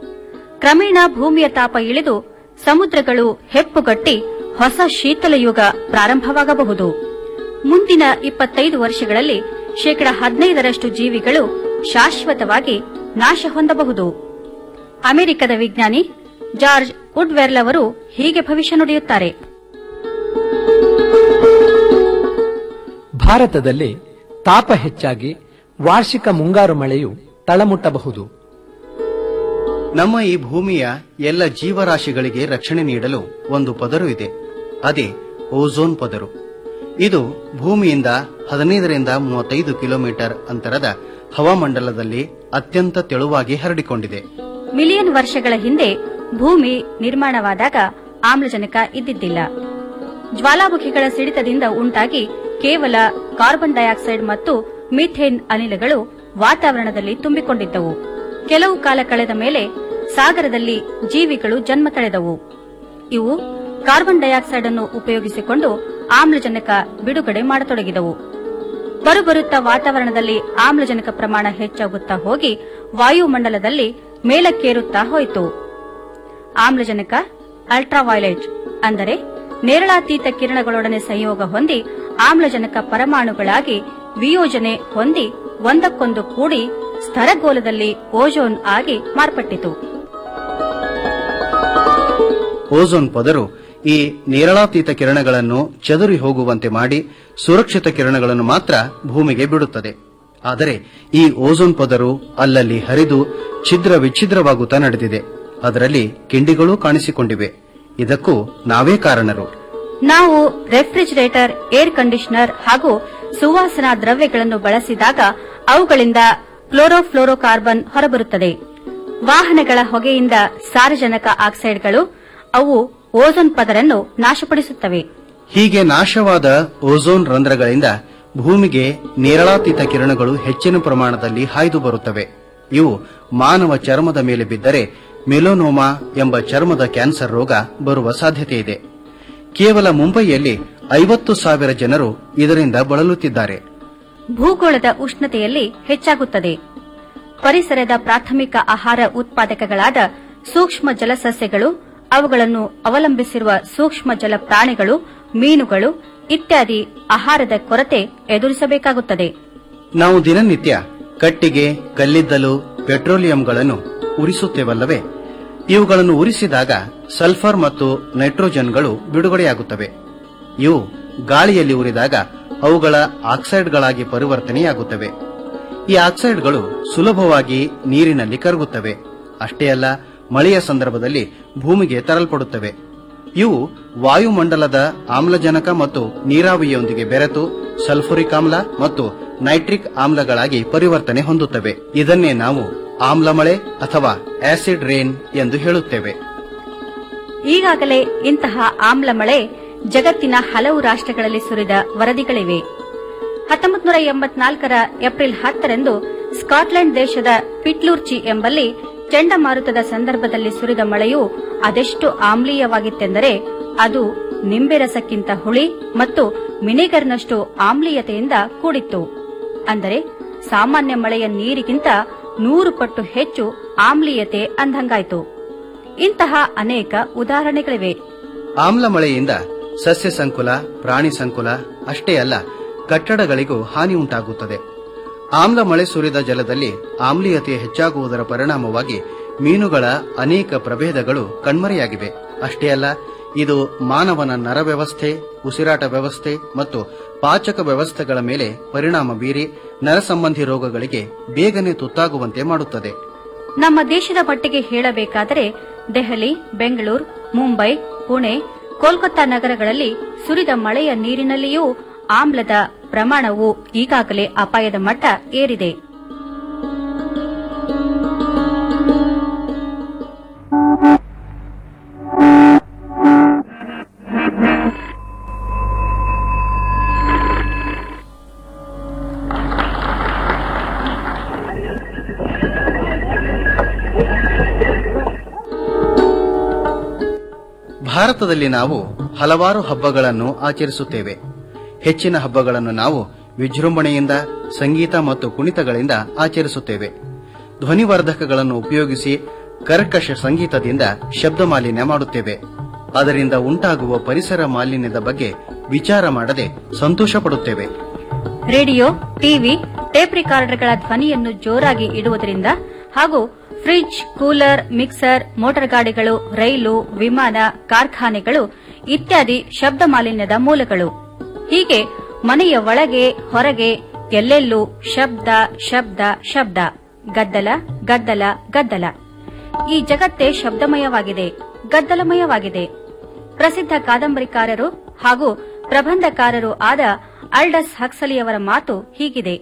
ಕ್ರಮೇಣ ಭೂಮಿಯ ತಾಪ ಇಳಿದು ಸಮುದ್ರಗಳು ಹೆಪ್ಪುಗಟ್ಟಿ ಹೊಸ ಶೀತಲ ಯುಗ ಪ್ರಾರಂಭವಾಗಬಹುದು ಮುಂದಿನ ಇಪ್ಪತ್ತೈದು ವರ್ಷಗಳಲ್ಲಿ ಶೇಕಡ ಹದಿನೈದರಷ್ಟು ಜೀವಿಗಳು ಶಾಶ್ವತವಾಗಿ ನಾಶ ಹೊಂದಬಹುದು ಅಮೆರಿಕದ ವಿಜ್ಞಾನಿ ಜಾರ್ಜ್ ವುಡ್ವೆರ್ಲ್ ಅವರು ಹೀಗೆ ಭವಿಷ್ಯ ನುಡಿಯುತ್ತಾರೆ ಭಾರತದಲ್ಲಿ ತಾಪ ಹೆಚ್ಚಾಗಿ ವಾರ್ಷಿಕ ಮುಂಗಾರು ಮಳೆಯು ತಳಮುಟ್ಟಬಹುದು ನಮ್ಮ ಈ ಭೂಮಿಯ ಎಲ್ಲ ಜೀವರಾಶಿಗಳಿಗೆ ರಕ್ಷಣೆ ನೀಡಲು ಒಂದು ಪದರು ಇದೆ ಅದೇ ಓಝೋನ್ ಪದರು ಇದು ಭೂಮಿಯಿಂದ ಹದಿನೈದರಿಂದ ಮೂವತ್ತೈದು ಕಿಲೋಮೀಟರ್ ಅಂತರದ ಹವಾಮಂಡಲದಲ್ಲಿ ಅತ್ಯಂತ ತೆಳುವಾಗಿ ಹರಡಿಕೊಂಡಿದೆ ಮಿಲಿಯನ್ ವರ್ಷಗಳ ಹಿಂದೆ ಭೂಮಿ ನಿರ್ಮಾಣವಾದಾಗ ಆಮ್ಲಜನಕ ಇದ್ದಿದ್ದಿಲ್ಲ ಜ್ವಾಲಾಮುಖಿಗಳ ಸಿಡಿತದಿಂದ ಉಂಟಾಗಿ ಕೇವಲ ಕಾರ್ಬನ್ ಡೈಆಕ್ಸೈಡ್ ಮತ್ತು ಮೀಥೇನ್ ಅನಿಲಗಳು ವಾತಾವರಣದಲ್ಲಿ ತುಂಬಿಕೊಂಡಿದ್ದವು ಕೆಲವು ಕಾಲ ಕಳೆದ ಮೇಲೆ ಸಾಗರದಲ್ಲಿ ಜೀವಿಗಳು ಜನ್ಮ ತಳೆದವು ಇವು ಕಾರ್ಬನ್ ಡೈಆಕ್ಸೈಡ್ ಅನ್ನು ಉಪಯೋಗಿಸಿಕೊಂಡು ಆಮ್ಲಜನಕ ಬಿಡುಗಡೆ ಮಾಡತೊಡಗಿದವು ಬರುಬರುತ್ತಾ ವಾತಾವರಣದಲ್ಲಿ ಆಮ್ಲಜನಕ ಪ್ರಮಾಣ ಹೆಚ್ಚಾಗುತ್ತಾ ಹೋಗಿ ವಾಯುಮಂಡಲದಲ್ಲಿ ಮೇಲಕ್ಕೇರುತ್ತಾ ಹೋಯಿತು ಆಮ್ಲಜನಕ ಅಲ್ಟ್ರಾವೈಲೆಟ್ ಅಂದರೆ ನೇರಳಾತೀತ ಕಿರಣಗಳೊಡನೆ ಸಂಯೋಗ ಹೊಂದಿ ಆಮ್ಲಜನಕ ಪರಮಾಣುಗಳಾಗಿ ವಿಯೋಜನೆ ಹೊಂದಿ ಒಂದಕ್ಕೊಂದು ಕೂಡಿ ಸ್ತರಗೋಲದಲ್ಲಿ ಓಜೋನ್ ಆಗಿ ಮಾರ್ಪಟ್ಟಿತು ಓಝೋನ್ ಪದರು ಈ ನೇರಳಾತೀತ ಕಿರಣಗಳನ್ನು ಚದುರಿ ಹೋಗುವಂತೆ ಮಾಡಿ ಸುರಕ್ಷಿತ ಕಿರಣಗಳನ್ನು ಮಾತ್ರ ಭೂಮಿಗೆ ಬಿಡುತ್ತದೆ ಆದರೆ ಈ ಓಝೋನ್ ಪದರು ಅಲ್ಲಲ್ಲಿ ಹರಿದು ಛಿದ್ರ ವಿಚ್ಛಿದ್ರವಾಗುತ್ತಾ ನಡೆದಿದೆ ಅದರಲ್ಲಿ ಕಿಂಡಿಗಳೂ ಕಾಣಿಸಿಕೊಂಡಿವೆ ಇದಕ್ಕೂ ನಾವೇ ಕಾರಣರು ನಾವು ರೆಫ್ರಿಜರೇಟರ್ ಏರ್ ಕಂಡೀಷನರ್ ಹಾಗೂ ಸುವಾಸನಾ ದ್ರವ್ಯಗಳನ್ನು ಬಳಸಿದಾಗ ಅವುಗಳಿಂದ ಕ್ಲೋರೋಫ್ಲೋರೋಕಾರ್ಬನ್ ಹೊರಬರುತ್ತದೆ ವಾಹನಗಳ ಹೊಗೆಯಿಂದ ಸಾರಜನಕ ಆಕ್ಸೈಡ್ಗಳು ಅವು ಓಝೋನ್ ಪದರನ್ನು ನಾಶಪಡಿಸುತ್ತವೆ ಹೀಗೆ ನಾಶವಾದ ಓಝೋನ್ ರಂಧ್ರಗಳಿಂದ ಭೂಮಿಗೆ ನೇರಳಾತೀತ ಕಿರಣಗಳು ಹೆಚ್ಚಿನ ಪ್ರಮಾಣದಲ್ಲಿ ಹಾಯ್ದು ಬರುತ್ತವೆ ಇವು ಮಾನವ ಚರ್ಮದ ಮೇಲೆ ಬಿದ್ದರೆ ಮೆಲೋನೋಮಾ ಎಂಬ ಚರ್ಮದ ಕ್ಯಾನ್ಸರ್ ರೋಗ ಬರುವ ಸಾಧ್ಯತೆ ಇದೆ ಕೇವಲ ಮುಂಬೈಯಲ್ಲಿ ಐವತ್ತು ಸಾವಿರ ಜನರು ಇದರಿಂದ ಬಳಲುತ್ತಿದ್ದಾರೆ ಭೂಗೋಳದ ಉಷ್ಣತೆಯಲ್ಲಿ ಹೆಚ್ಚಾಗುತ್ತದೆ ಪರಿಸರದ ಪ್ರಾಥಮಿಕ ಆಹಾರ ಉತ್ಪಾದಕಗಳಾದ ಸೂಕ್ಷ್ಮ ಜಲಸಸ್ಯಗಳು ಅವುಗಳನ್ನು ಅವಲಂಬಿಸಿರುವ ಸೂಕ್ಷ್ಮ ಜಲ ಪ್ರಾಣಿಗಳು ಮೀನುಗಳು ಇತ್ಯಾದಿ ಆಹಾರದ ಕೊರತೆ ಎದುರಿಸಬೇಕಾಗುತ್ತದೆ ನಾವು ದಿನನಿತ್ಯ ಕಟ್ಟಿಗೆ ಕಲ್ಲಿದ್ದಲು ಪೆಟ್ರೋಲಿಯಂಗಳನ್ನು ಉರಿಸುತ್ತೇವಲ್ಲವೇ ಇವುಗಳನ್ನು ಉರಿಸಿದಾಗ ಸಲ್ಫರ್ ಮತ್ತು ನೈಟ್ರೋಜನ್ಗಳು ಬಿಡುಗಡೆಯಾಗುತ್ತವೆ ಇವು ಗಾಳಿಯಲ್ಲಿ ಉರಿದಾಗ ಅವುಗಳ ಆಕ್ಸೈಡ್ಗಳಾಗಿ ಪರಿವರ್ತನೆಯಾಗುತ್ತವೆ ಈ ಆಕ್ಸೈಡ್ಗಳು ಸುಲಭವಾಗಿ ನೀರಿನಲ್ಲಿ ಕರಗುತ್ತವೆ ಅಷ್ಟೇ ಅಲ್ಲ ಮಳೆಯ ಸಂದರ್ಭದಲ್ಲಿ ಭೂಮಿಗೆ ತರಲ್ಪಡುತ್ತವೆ ಇವು ವಾಯುಮಂಡಲದ ಆಮ್ಲಜನಕ ಮತ್ತು ನೀರಾವಿಯೊಂದಿಗೆ ಬೆರೆತು ಸಲ್ಫುರಿಕ್ ಆಮ್ಲ ಮತ್ತು ನೈಟ್ರಿಕ್ ಆಮ್ಲಗಳಾಗಿ ಪರಿವರ್ತನೆ ಹೊಂದುತ್ತವೆ ಇದನ್ನೇ ನಾವು ಆಮ್ಲಮಳೆ ಅಥವಾ ಆಸಿಡ್ ರೇನ್ ಎಂದು ಹೇಳುತ್ತೇವೆ ಈಗಾಗಲೇ ಇಂತಹ ಆಮ್ಲ ಮಳೆ ಜಗತ್ತಿನ ಹಲವು ರಾಷ್ಟ್ರಗಳಲ್ಲಿ ಸುರಿದ ವರದಿಗಳಿವೆ ಹತ್ತೊಂಬತ್ತು ನೂರ ಎಂಬತ್ನಾಲ್ಕರ ಏಪ್ರಿಲ್ ಹತ್ತರಂದು ಸ್ಕಾಟ್ಲೆಂಡ್ ದೇಶದ ಪಿಟ್ಲೂರ್ಚಿ ಎಂಬಲ್ಲಿ ಚಂಡಮಾರುತದ ಸಂದರ್ಭದಲ್ಲಿ ಸುರಿದ ಮಳೆಯು ಅದೆಷ್ಟು ಆಮ್ಲೀಯವಾಗಿತ್ತೆಂದರೆ ಅದು ನಿಂಬೆ ರಸಕ್ಕಿಂತ ಹುಳಿ ಮತ್ತು ವಿನೆಗರ್ನಷ್ಟು ಆಮ್ಲೀಯತೆಯಿಂದ ಕೂಡಿತ್ತು ಅಂದರೆ ಸಾಮಾನ್ಯ ಮಳೆಯ ನೀರಿಗಿಂತ ನೂರು ಪಟ್ಟು ಹೆಚ್ಚು ಆಮ್ಲೀಯತೆ ಅಂದಂಗಾಯಿತು ಇಂತಹ ಅನೇಕ ಉದಾಹರಣೆಗಳಿವೆ ಆಮ್ಲ ಮಳೆಯಿಂದ ಸಸ್ಯ ಸಂಕುಲ ಪ್ರಾಣಿ ಸಂಕುಲ ಅಷ್ಟೇ ಅಲ್ಲ ಕಟ್ಟಡಗಳಿಗೂ ಹಾನಿ ಉಂಟಾಗುತ್ತದೆ ಆಮ್ಲ ಮಳೆ ಸುರಿದ ಜಲದಲ್ಲಿ ಆಮ್ಲೀಯತೆ ಹೆಚ್ಚಾಗುವುದರ ಪರಿಣಾಮವಾಗಿ ಮೀನುಗಳ ಅನೇಕ ಪ್ರಭೇದಗಳು ಕಣ್ಮರೆಯಾಗಿವೆ ಅಷ್ಟೇ ಅಲ್ಲ ಇದು ಮಾನವನ ನರ ವ್ಯವಸ್ಥೆ ಉಸಿರಾಟ ವ್ಯವಸ್ಥೆ ಮತ್ತು ಪಾಚಕ ವ್ಯವಸ್ಥೆಗಳ ಮೇಲೆ ಪರಿಣಾಮ ಬೀರಿ ನರ ಸಂಬಂಧಿ ರೋಗಗಳಿಗೆ ಬೇಗನೆ ತುತ್ತಾಗುವಂತೆ ಮಾಡುತ್ತದೆ ನಮ್ಮ ದೇಶದ ಮಟ್ಟಿಗೆ ಹೇಳಬೇಕಾದರೆ ದೆಹಲಿ ಬೆಂಗಳೂರು ಮುಂಬೈ ಪುಣೆ ಕೋಲ್ಕತ್ತಾ ನಗರಗಳಲ್ಲಿ ಸುರಿದ ಮಳೆಯ ನೀರಿನಲ್ಲಿಯೂ ಆಮ್ಲದ ಪ್ರಮಾಣವು ಈಗಾಗಲೇ ಅಪಾಯದ ಮಟ್ಟ ಏರಿದೆ ಭಾರತದಲ್ಲಿ ನಾವು ಹಲವಾರು ಹಬ್ಬಗಳನ್ನು ಆಚರಿಸುತ್ತೇವೆ ಹೆಚ್ಚಿನ ಹಬ್ಬಗಳನ್ನು ನಾವು ವಿಜೃಂಭಣೆಯಿಂದ ಸಂಗೀತ ಮತ್ತು ಕುಣಿತಗಳಿಂದ ಆಚರಿಸುತ್ತೇವೆ ಧ್ವನಿವರ್ಧಕಗಳನ್ನು ಉಪಯೋಗಿಸಿ ಕರ್ಕಶ ಸಂಗೀತದಿಂದ ಶಬ್ದ ಮಾಲಿನ್ಯ ಮಾಡುತ್ತೇವೆ ಅದರಿಂದ ಉಂಟಾಗುವ ಪರಿಸರ ಮಾಲಿನ್ಯದ ಬಗ್ಗೆ ವಿಚಾರ ಮಾಡದೆ ಸಂತೋಷ ಪಡುತ್ತೇವೆ ರೇಡಿಯೋ ಟಿವಿ ಟೇಪ್ ರಿಕಾರ್ಡರ್ಗಳ ಧ್ವನಿಯನ್ನು ಜೋರಾಗಿ ಇಡುವುದರಿಂದ ಹಾಗೂ ಫ್ರಿಡ್ಜ್ ಕೂಲರ್ ಮಿಕ್ಸರ್ ಮೋಟಾರ್ ಗಾಡಿಗಳು ರೈಲು ವಿಮಾನ ಕಾರ್ಖಾನೆಗಳು ಇತ್ಯಾದಿ ಶಬ್ದ ಮಾಲಿನ್ಯದ ಮೂಲಗಳು ಹೀಗೆ ಮನೆಯ ಒಳಗೆ ಹೊರಗೆ ಎಲ್ಲೆಲ್ಲೂ ಶಬ್ದ ಶಬ್ದ ಶಬ್ದ ಗದ್ದಲ ಗದ್ದಲ ಗದ್ದಲ ಈ ಜಗತ್ತೇ ಶಬ್ದಮಯವಾಗಿದೆ ಗದ್ದಲಮಯವಾಗಿದೆ ಪ್ರಸಿದ್ಧ ಕಾದಂಬರಿಕಾರರು ಹಾಗೂ ಪ್ರಬಂಧಕಾರರು ಆದ ಅಲ್ಡಸ್ ಹಕ್ಸಲಿಯವರ ಮಾತು ಹೀಗಿದೆ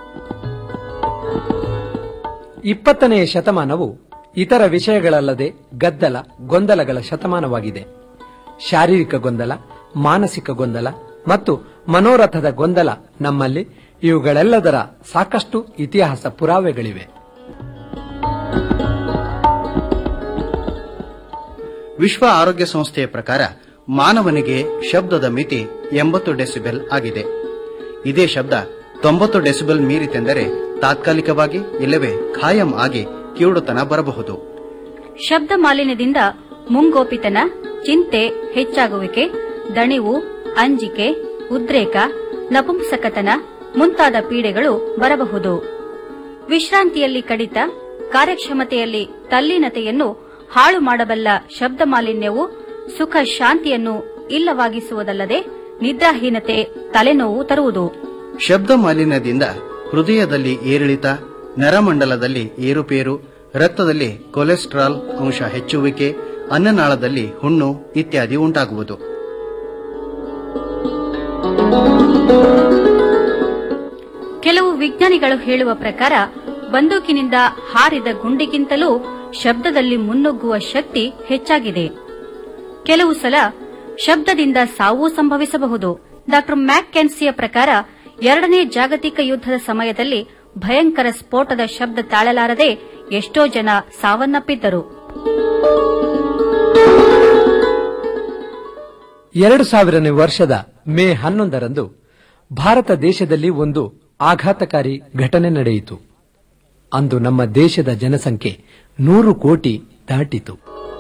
ಇಪ್ಪತ್ತನೆಯ ಶತಮಾನವು ಇತರ ವಿಷಯಗಳಲ್ಲದೆ ಗದ್ದಲ ಗೊಂದಲಗಳ ಶತಮಾನವಾಗಿದೆ ಶಾರೀರಿಕ ಗೊಂದಲ ಮಾನಸಿಕ ಗೊಂದಲ ಮತ್ತು ಮನೋರಥದ ಗೊಂದಲ ನಮ್ಮಲ್ಲಿ ಇವುಗಳೆಲ್ಲದರ ಸಾಕಷ್ಟು ಇತಿಹಾಸ ಪುರಾವೆಗಳಿವೆ ವಿಶ್ವ ಆರೋಗ್ಯ ಸಂಸ್ಥೆಯ ಪ್ರಕಾರ ಮಾನವನಿಗೆ ಶಬ್ದದ ಮಿತಿ ಎಂಬತ್ತು ಡೆಸಿಬೆಲ್ ಆಗಿದೆ ಇದೇ ಶಬ್ದ ತೊಂಬತ್ತು ಡೆಸಿಬೆಲ್ ಮೀರಿತೆಂದರೆ ತಾತ್ಕಾಲಿಕವಾಗಿ ಇಲ್ಲವೇ ಖಾಯಂ ಆಗಿ ಕಿವುಡುತನ ಬರಬಹುದು ಶಬ್ದ ಮಾಲಿನ್ಯದಿಂದ ಮುಂಗೋಪಿತನ ಚಿಂತೆ ಹೆಚ್ಚಾಗುವಿಕೆ ದಣಿವು ಅಂಜಿಕೆ ಉದ್ರೇಕ ನಪುಂಸಕತನ ಮುಂತಾದ ಪೀಡೆಗಳು ಬರಬಹುದು ವಿಶ್ರಾಂತಿಯಲ್ಲಿ ಕಡಿತ ಕಾರ್ಯಕ್ಷಮತೆಯಲ್ಲಿ ತಲ್ಲೀನತೆಯನ್ನು ಹಾಳು ಮಾಡಬಲ್ಲ ಶಬ್ದ ಮಾಲಿನ್ಯವು ಸುಖ ಶಾಂತಿಯನ್ನು ಇಲ್ಲವಾಗಿಸುವುದಲ್ಲದೆ ನಿದ್ರಾಹೀನತೆ ತಲೆನೋವು ತರುವುದು ಶಬ್ದ ಮಾಲಿನ್ಯದಿಂದ ಹೃದಯದಲ್ಲಿ ಏರಿಳಿತ ನರಮಂಡಲದಲ್ಲಿ ಏರುಪೇರು ರಕ್ತದಲ್ಲಿ ಕೊಲೆಸ್ಟ್ರಾಲ್ ಅಂಶ ಹೆಚ್ಚುವಿಕೆ ಅನ್ನನಾಳದಲ್ಲಿ ಹುಣ್ಣು ಇತ್ಯಾದಿ ಉಂಟಾಗುವುದು ಕೆಲವು ವಿಜ್ಞಾನಿಗಳು ಹೇಳುವ ಪ್ರಕಾರ ಬಂದೂಕಿನಿಂದ ಹಾರಿದ ಗುಂಡಿಗಿಂತಲೂ ಶಬ್ದದಲ್ಲಿ ಮುನ್ನುಗ್ಗುವ ಶಕ್ತಿ ಹೆಚ್ಚಾಗಿದೆ ಕೆಲವು ಸಲ ಶಬ್ದದಿಂದ ಸಾವೂ ಸಂಭವಿಸಬಹುದು ಡಾಕ್ಟರ್ ಮ್ಯಾಕ್ ಕೆನ್ಸಿಯ ಪ್ರಕಾರ ಎರಡನೇ ಜಾಗತಿಕ ಯುದ್ಧದ ಸಮಯದಲ್ಲಿ ಭಯಂಕರ ಸ್ಫೋಟದ ಶಬ್ದ ತಾಳಲಾರದೆ ಎಷ್ಟೋ ಜನ ಸಾವನ್ನಪ್ಪಿದ್ದರು ಎರಡು ಸಾವಿರನೇ ವರ್ಷದ ಮೇ ಹನ್ನೊಂದರಂದು ಭಾರತ ದೇಶದಲ್ಲಿ ಒಂದು ಆಘಾತಕಾರಿ ಘಟನೆ ನಡೆಯಿತು ಅಂದು ನಮ್ಮ ದೇಶದ ಜನಸಂಖ್ಯೆ ನೂರು ಕೋಟಿ ದಾಟಿತು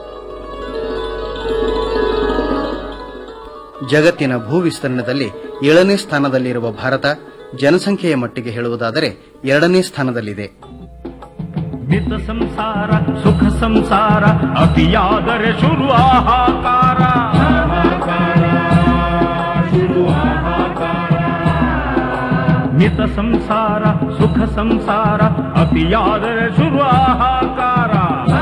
ಜಗತ್ತಿನ ಭೂ ವಿಸ್ತರಣೆಯಲ್ಲಿ ಏಳನೇ ಸ್ಥಾನದಲ್ಲಿರುವ ಭಾರತ ಜನಸಂಖ್ಯೆಯ ಮಟ್ಟಿಗೆ ಹೇಳುವುದಾದರೆ ಎರಡನೇ ಸ್ಥಾನದಲ್ಲಿದೆ ಮಿತ ಸಂಸಾರ ಸುಖ ಸಂಸಾರ ಅತಿಯಾದರೆ ಶುರು ಆಹಾಕಾರ ಮಿತ ಸಂಸಾರ ಸುಖ ಸಂಸಾರ ಅತಿಯಾದರೆ ಶುರು ಆಹಾಕಾರ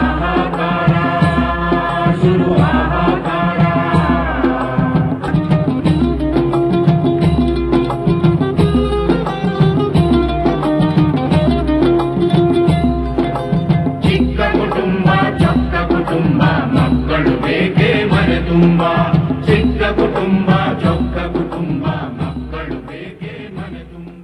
ಚಿಕ್ಕ ಕುಟುಂಬ ಚೊಕ್ಕ ಕುಟುಂಬ ಮಕ್ಕಳು ಬೇಕೇ ಮನೆ ತುಂಬ ಚಿಕ್ಕ ಕುಟುಂಬ ಚೊಕ್ಕ ಕುಟುಂಬ ಮಕ್ಕಳು ಬೇಕೇ ಮನೆ ತುಂಬ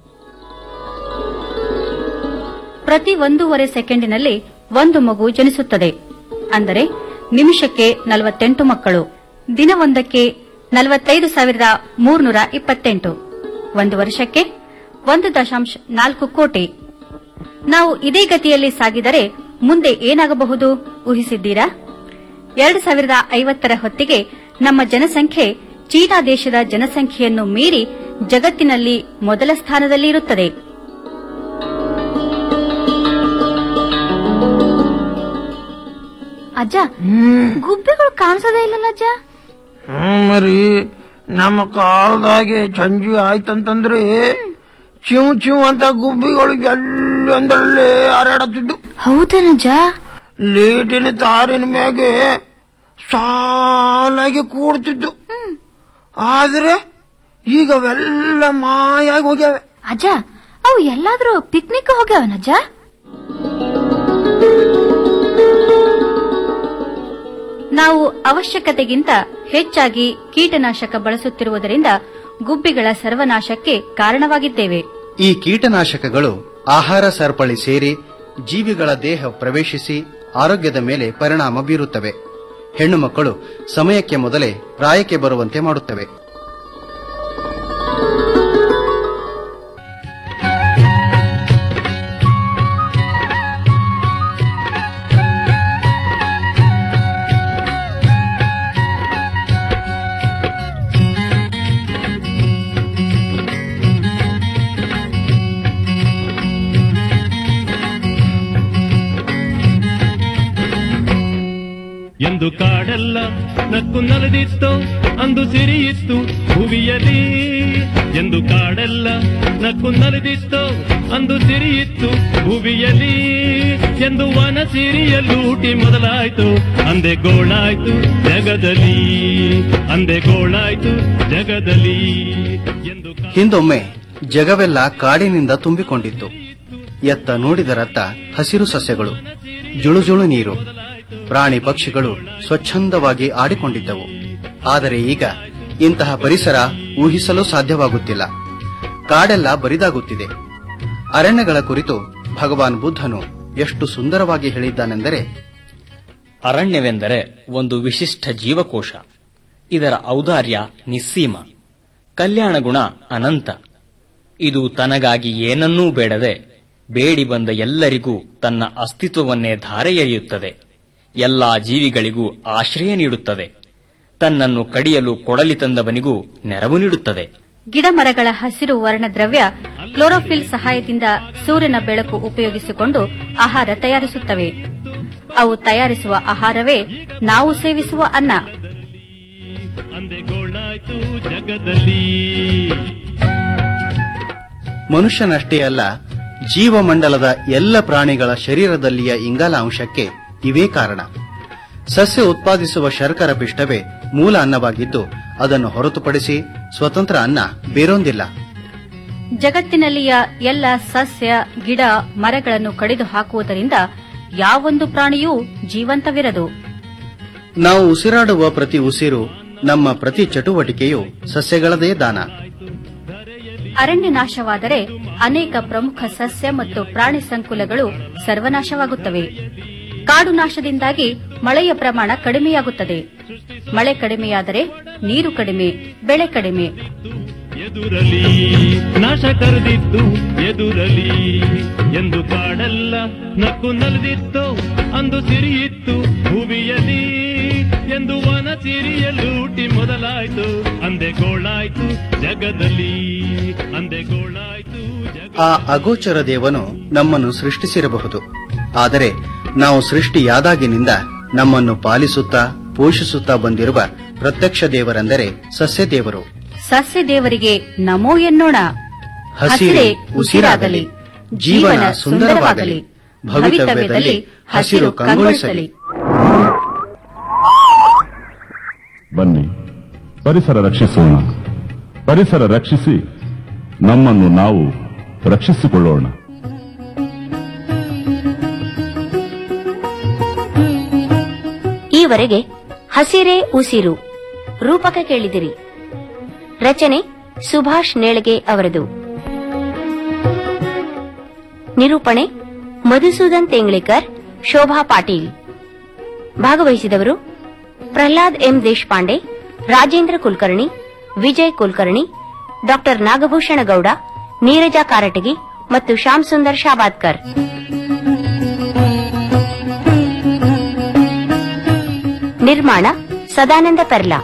ಪ್ರತಿ ಒಂದೂವರೆ ಸೆಕೆಂಡಿನಲ್ಲಿ ಒಂದು ಮಗು ಜನಿಸುತ್ತದೆ ಅಂದರೆ ನಿಮಿಷಕ್ಕೆ ನಲವತ್ತೆಂಟು ಮಕ್ಕಳು ದಿನವೊಂದಕ್ಕೆ ನಲವತ್ತೈದು ಸಾವಿರದ ಮೂರ್ನೂರ ಇಪ್ಪತ್ತೆಂಟು ಒಂದು ವರ್ಷಕ್ಕೆ ಒಂದು ದಶಾಂಶ ನಾಲ್ಕು ಕೋಟಿ ನಾವು ಇದೇ ಗತಿಯಲ್ಲಿ ಸಾಗಿದರೆ ಮುಂದೆ ಏನಾಗಬಹುದು ಊಹಿಸಿದ್ದೀರಾ ಎರಡು ಸಾವಿರದ ಐವತ್ತರ ಹೊತ್ತಿಗೆ ನಮ್ಮ ಜನಸಂಖ್ಯೆ ಚೀನಾ ದೇಶದ ಜನಸಂಖ್ಯೆಯನ್ನು ಮೀರಿ ಜಗತ್ತಿನಲ್ಲಿ ಮೊದಲ ಸ್ಥಾನದಲ್ಲಿ ಇರುತ್ತದೆ ಅಜ್ಜ ಗುಬ್ಬಿಗಳು ಕಾಣಿಸೋದೇ ಇಲ್ಲಲ್ಲ ಅಜ್ಜ ಹ್ಮ್ ಮರಿ ನಮ್ಮ ಕಾಲದಾಗೆ ಸಂಜೆ ಆಯ್ತಂತಂದ್ರೆ ಚಿವ್ ಚಿವ್ ಅಂತ ಗುಬ್ಬಿಗಳು ಎಲ್ಲೊಂದರಲ್ಲೇ ಹಾರಾಡತ್ತಿದ್ದು ಹೌದೇನಜ್ಜ ಲೇಟಿನ ತಾರಿನ ಮ್ಯಾಗೆ ಸಾಲಾಗಿ ಕೂಡ್ತಿದ್ದು ಆದ್ರೆ ಈಗ ಅವೆಲ್ಲ ಮಾಯಾಗಿ ಹೋಗ್ಯಾವೆ ಅಜ್ಜ ಅವು ಎಲ್ಲಾದ್ರೂ ಪಿಕ್ನಿಕ್ ಹೋಗ್ಯಾವನಜ್ಜ ನಾವು ಅವಶ್ಯಕತೆಗಿಂತ ಹೆಚ್ಚಾಗಿ ಕೀಟನಾಶಕ ಬಳಸುತ್ತಿರುವುದರಿಂದ ಗುಬ್ಬಿಗಳ ಸರ್ವನಾಶಕ್ಕೆ ಕಾರಣವಾಗಿದ್ದೇವೆ ಈ ಕೀಟನಾಶಕಗಳು ಆಹಾರ ಸರಪಳಿ ಸೇರಿ ಜೀವಿಗಳ ದೇಹ ಪ್ರವೇಶಿಸಿ ಆರೋಗ್ಯದ ಮೇಲೆ ಪರಿಣಾಮ ಬೀರುತ್ತವೆ ಹೆಣ್ಣು ಮಕ್ಕಳು ಸಮಯಕ್ಕೆ ಮೊದಲೇ ಪ್ರಾಯಕ್ಕೆ ಬರುವಂತೆ ಮಾಡುತ್ತವೆ ಎಂದು ಕಾಡೆಲ್ಲ ನಕ್ಕು ನಲದಿತ್ತು ಅಂದು ಸಿರಿಯಿತ್ತು ಭುವಿಯಲಿ ಎಂದು ಕಾಡೆಲ್ಲ ನಕ್ಕು ನಲದಿತ್ತು ಅಂದು ಸಿರಿಯಿತ್ತು ಭುವಿಯಲಿ ಎಂದು ವನ ಸಿರಿಯಲ್ಲೂಟಿ ಮೊದಲಾಯ್ತು ಅಂದೆ ಗೋಳಾಯ್ತು ಜಗದಲ್ಲಿ ಅಂದೆ ಗೋಳಾಯ್ತು ಜಗದಲ್ಲಿ ಎಂದು ಹಿಂದೊಮ್ಮೆ ಜಗವೆಲ್ಲ ಕಾಡಿನಿಂದ ತುಂಬಿಕೊಂಡಿತ್ತು ಎತ್ತ ನೋಡಿದರತ್ತ ಹಸಿರು ಸಸ್ಯಗಳು ಜುಳುಜುಳು ನೀರು ಪ್ರಾಣಿ ಪಕ್ಷಿಗಳು ಸ್ವಚ್ಛಂದವಾಗಿ ಆಡಿಕೊಂಡಿದ್ದವು ಆದರೆ ಈಗ ಇಂತಹ ಪರಿಸರ ಊಹಿಸಲು ಸಾಧ್ಯವಾಗುತ್ತಿಲ್ಲ ಕಾಡೆಲ್ಲ ಬರಿದಾಗುತ್ತಿದೆ ಅರಣ್ಯಗಳ ಕುರಿತು ಭಗವಾನ್ ಬುದ್ಧನು ಎಷ್ಟು ಸುಂದರವಾಗಿ ಹೇಳಿದ್ದಾನೆಂದರೆ ಅರಣ್ಯವೆಂದರೆ ಒಂದು ವಿಶಿಷ್ಟ ಜೀವಕೋಶ ಇದರ ಔದಾರ್ಯ ನಿಸ್ಸೀಮ ಕಲ್ಯಾಣ ಗುಣ ಅನಂತ ಇದು ತನಗಾಗಿ ಏನನ್ನೂ ಬೇಡದೆ ಬೇಡಿ ಬಂದ ಎಲ್ಲರಿಗೂ ತನ್ನ ಅಸ್ತಿತ್ವವನ್ನೇ ಧಾರೆ ಎರೆಯುತ್ತದೆ ಎಲ್ಲಾ ಜೀವಿಗಳಿಗೂ ಆಶ್ರಯ ನೀಡುತ್ತದೆ ತನ್ನನ್ನು ಕಡಿಯಲು ಕೊಡಲಿ ತಂದವನಿಗೂ ನೆರವು ನೀಡುತ್ತದೆ ಗಿಡ ಮರಗಳ ಹಸಿರು ವರ್ಣದ್ರವ್ಯ ಕ್ಲೋರೋಫಿಲ್ ಸಹಾಯದಿಂದ ಸೂರ್ಯನ ಬೆಳಕು ಉಪಯೋಗಿಸಿಕೊಂಡು ಆಹಾರ ತಯಾರಿಸುತ್ತವೆ ಅವು ತಯಾರಿಸುವ ಆಹಾರವೇ ನಾವು ಸೇವಿಸುವ ಅನ್ನ ಅಂದೆ ಗೋಳಾಯ್ತು ಜಗದಲ್ಲಿ ಮನುಷ್ಯನಷ್ಟೇ ಅಲ್ಲ ಜೀವಮಂಡಲದ ಎಲ್ಲ ಪ್ರಾಣಿಗಳ ಶರೀರದಲ್ಲಿಯ ಇಂಗಾಲ ಅಂಶಕ್ಕೆ ಇವೇ ಕಾರಣ ಸಸ್ಯ ಉತ್ಪಾದಿಸುವ ಶರ್ಕರ ಪಿಷ್ಟವೇ ಮೂಲ ಅನ್ನವಾಗಿದ್ದು ಅದನ್ನು ಹೊರತುಪಡಿಸಿ ಸ್ವತಂತ್ರ ಅನ್ನ ಬೇರೊಂದಿಲ್ಲ ಜಗತ್ತಿನಲ್ಲಿಯ ಎಲ್ಲ ಸಸ್ಯ ಗಿಡ ಮರಗಳನ್ನು ಕಡಿದು ಹಾಕುವುದರಿಂದ ಯಾವೊಂದು ಪ್ರಾಣಿಯೂ ಜೀವಂತವಿರದು ನಾವು ಉಸಿರಾಡುವ ಪ್ರತಿ ಉಸಿರು ನಮ್ಮ ಪ್ರತಿ ಚಟುವಟಿಕೆಯು ಸಸ್ಯಗಳದೇ ದಾನ ಅರಣ್ಯ ನಾಶವಾದರೆ ಅನೇಕ ಪ್ರಮುಖ ಸಸ್ಯ ಮತ್ತು ಪ್ರಾಣಿ ಸಂಕುಲಗಳು ಸರ್ವನಾಶವಾಗುತ್ತವೆ ಕಾಡು ನಾಶದಿಂದಾಗಿ ಮಳೆಯ ಪ್ರಮಾಣ ಕಡಿಮೆಯಾಗುತ್ತದೆ ಮಳೆ ಕಡಿಮೆಯಾದರೆ ನೀರು ಕಡಿಮೆ ಬೆಳೆ ಕಡಿಮೆ ಎದುರಲಿ ನಾಶ ಕರೆದಿದ್ದು ಎದುರಲಿ ಎಂದು ಕಾಡೆಲ್ಲ ನಕ್ಕು ನಲಿದಿತ್ತು ಅಂದು ಸಿರಿಯಿತ್ತು ಭುವಿಯಲಿ ಎಂದು ವನ ಸಿರಿಯ ಲೂಟಿ ಮೊದಲಾಯ್ತು ಅಂದೆ ಗೋಳಾಯ್ತು ಜಗದಲ್ಲಿ ಅಂದೆ ಗೋಳಾಯ್ತು ಆ ಅಗೋಚರ ದೇವನು ನಮ್ಮನ್ನು ಸೃಷ್ಟಿಸಿರಬಹುದು ಆದರೆ ನಾವು ಸೃಷ್ಟಿಯಾದಾಗಿನಿಂದ ನಮ್ಮನ್ನು ಪಾಲಿಸುತ್ತಾ ಪೋಷಿಸುತ್ತಾ ಬಂದಿರುವ ಪ್ರತ್ಯಕ್ಷ ದೇವರೆಂದರೆ ಸಸ್ಯ ದೇವರು ಸಸ್ಯ ದೇವರಿಗೆ ನಮೋ ಎನ್ನೋಣ ಹಸಿರೇ ಉಸಿರಾಗಲಿ ಜೀವನ ಸುಂದರವಾಗಲಿ ಭವಿತವ್ಯದಲ್ಲಿ ಹಸಿರು ಕಂಗೊಳಿಸಲಿ ಬನ್ನಿ ಪರಿಸರ ರಕ್ಷಿಸೋಣ ಪರಿಸರ ರಕ್ಷಿಸಿ ನಮ್ಮನ್ನು ನಾವು ರಕ್ಷಿಸಿಕೊಳ್ಳೋಣ ಈವರೆಗೆ ಹಸಿರೇ ಉಸಿರು ರೂಪಕ ಕೇಳಿದಿರಿ ರಚನೆ ಸುಭಾಷ್ ನೇಳಗೆ ಅವರದು ನಿರೂಪಣೆ ಮಧುಸೂದನ್ ತೆಂಗ್ಳಿಕರ್ ಶೋಭಾ ಪಾಟೀಲ್ ಭಾಗವಹಿಸಿದವರು ಪ್ರಹ್ಲಾದ್ ಎಂ ದೇಶಪಾಂಡೆ ರಾಜೇಂದ್ರ ಕುಲಕರ್ಣಿ ವಿಜಯ್ ಕುಲಕರ್ಣಿ ಡಾಕ್ಟರ್ ನಾಗಭೂಷಣ ಗೌಡ ನೀರಜಾ ಕಾರಟಗಿ ಮತ್ತು ಶ್ಯಾಮ್ ಸುಂದರ್ ಶಾಬಾದ್ಕರ್ ನಿರ್ಮಾಣ ಸದಾನಂದ ಪೆರ್ಲಾ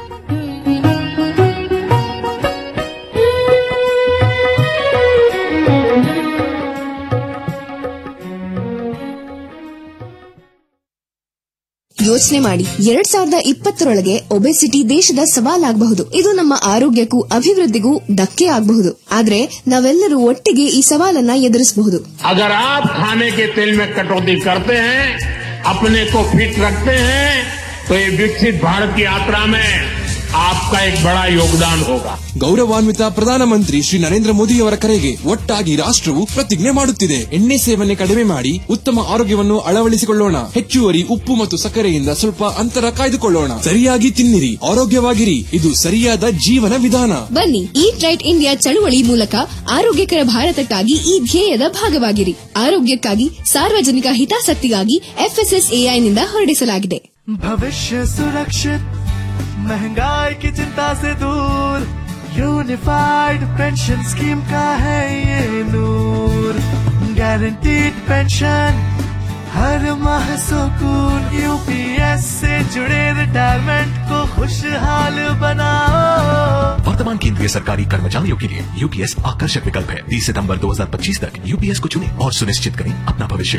ಯೋಚನೆ ಮಾಡಿ ಎರಡ್ ಸಾವಿರದ ಇಪ್ಪತ್ತರೊಳಗೆ ಒಬೆಸಿಟಿ ದೇಶದ ಸವಾಲಾಗಬಹುದು ಇದು ನಮ್ಮ ಆರೋಗ್ಯಕ್ಕೂ ಅಭಿವೃದ್ಧಿಗೂ ಧಕ್ಕೆ ಆಗಬಹುದು ಆದ್ರೆ ನಾವೆಲ್ಲರೂ ಒಟ್ಟಿಗೆ ಈ ಸವಾಲನ್ನ ಎದುರಿಸಬಹುದು अगर आप खाने के तेल में कटौती करते हैं अपने को फिट रखते हैं तो ये विकसित भारत की यात्रा में आपका एक बड़ा योगदान होगा ಗೌರವಾನ್ವಿತ ಪ್ರಧಾನಮಂತ್ರಿ ಶ್ರೀ ನರೇಂದ್ರ ಮೋದಿಯವರ ಕರೆಗೆ ಒಟ್ಟಾಗಿ ರಾಷ್ಟ್ರವು ಪ್ರತಿಜ್ಞೆ ಮಾಡುತ್ತಿದೆ ಎಣ್ಣೆ ಸೇವನೆ ಕಡಿಮೆ ಮಾಡಿ ಉತ್ತಮ ಆರೋಗ್ಯವನ್ನು ಅಳವಡಿಸಿಕೊಳ್ಳೋಣ ಹೆಚ್ಚುವರಿ ಉಪ್ಪು ಮತ್ತು ಸಕ್ಕರೆಯಿಂದ ಸ್ವಲ್ಪ ಅಂತರ ಕಾಯ್ದುಕೊಳ್ಳೋಣ ಸರಿಯಾಗಿ ತಿನ್ನಿರಿ ಆರೋಗ್ಯವಾಗಿರಿ ಇದು ಸರಿಯಾದ ಜೀವನ ವಿಧಾನ ಬನ್ನಿ ಈಟ್ ರೈಟ್ ಇಂಡಿಯಾ ಚಳುವಳಿ ಮೂಲಕ ಆರೋಗ್ಯಕರ ಭಾರತಕ್ಕಾಗಿ ಈ ಧ್ಯೇಯದ ಭಾಗವಾಗಿರಿ ಆರೋಗ್ಯಕ್ಕಾಗಿ ಸಾರ್ವಜನಿಕ ಹಿತಾಸಕ್ತಿಗಾಗಿ ಎಫ್ಎಸ್ಎಸ್ಎಐನಿಂದ ಹೊರಡಿಸಲಾಗಿದೆ भविष्य सुरक्षित महंगाई की चिंता से दूर यूनिफाइड पेंशन स्कीम का है ये नूर गारंटीड पेंशन हर माह सुकून यूपीएस से जुड़े रिटायरमेंट को खुशहाल बनाओ वर्तमान केंद्रीय सरकारी कर्मचारियों के लिए यूपीएस आकर्षक विकल्प है 30 सितंबर 2025 तक यूपीएस को चुनें और सुनिश्चित करें अपना भविष्य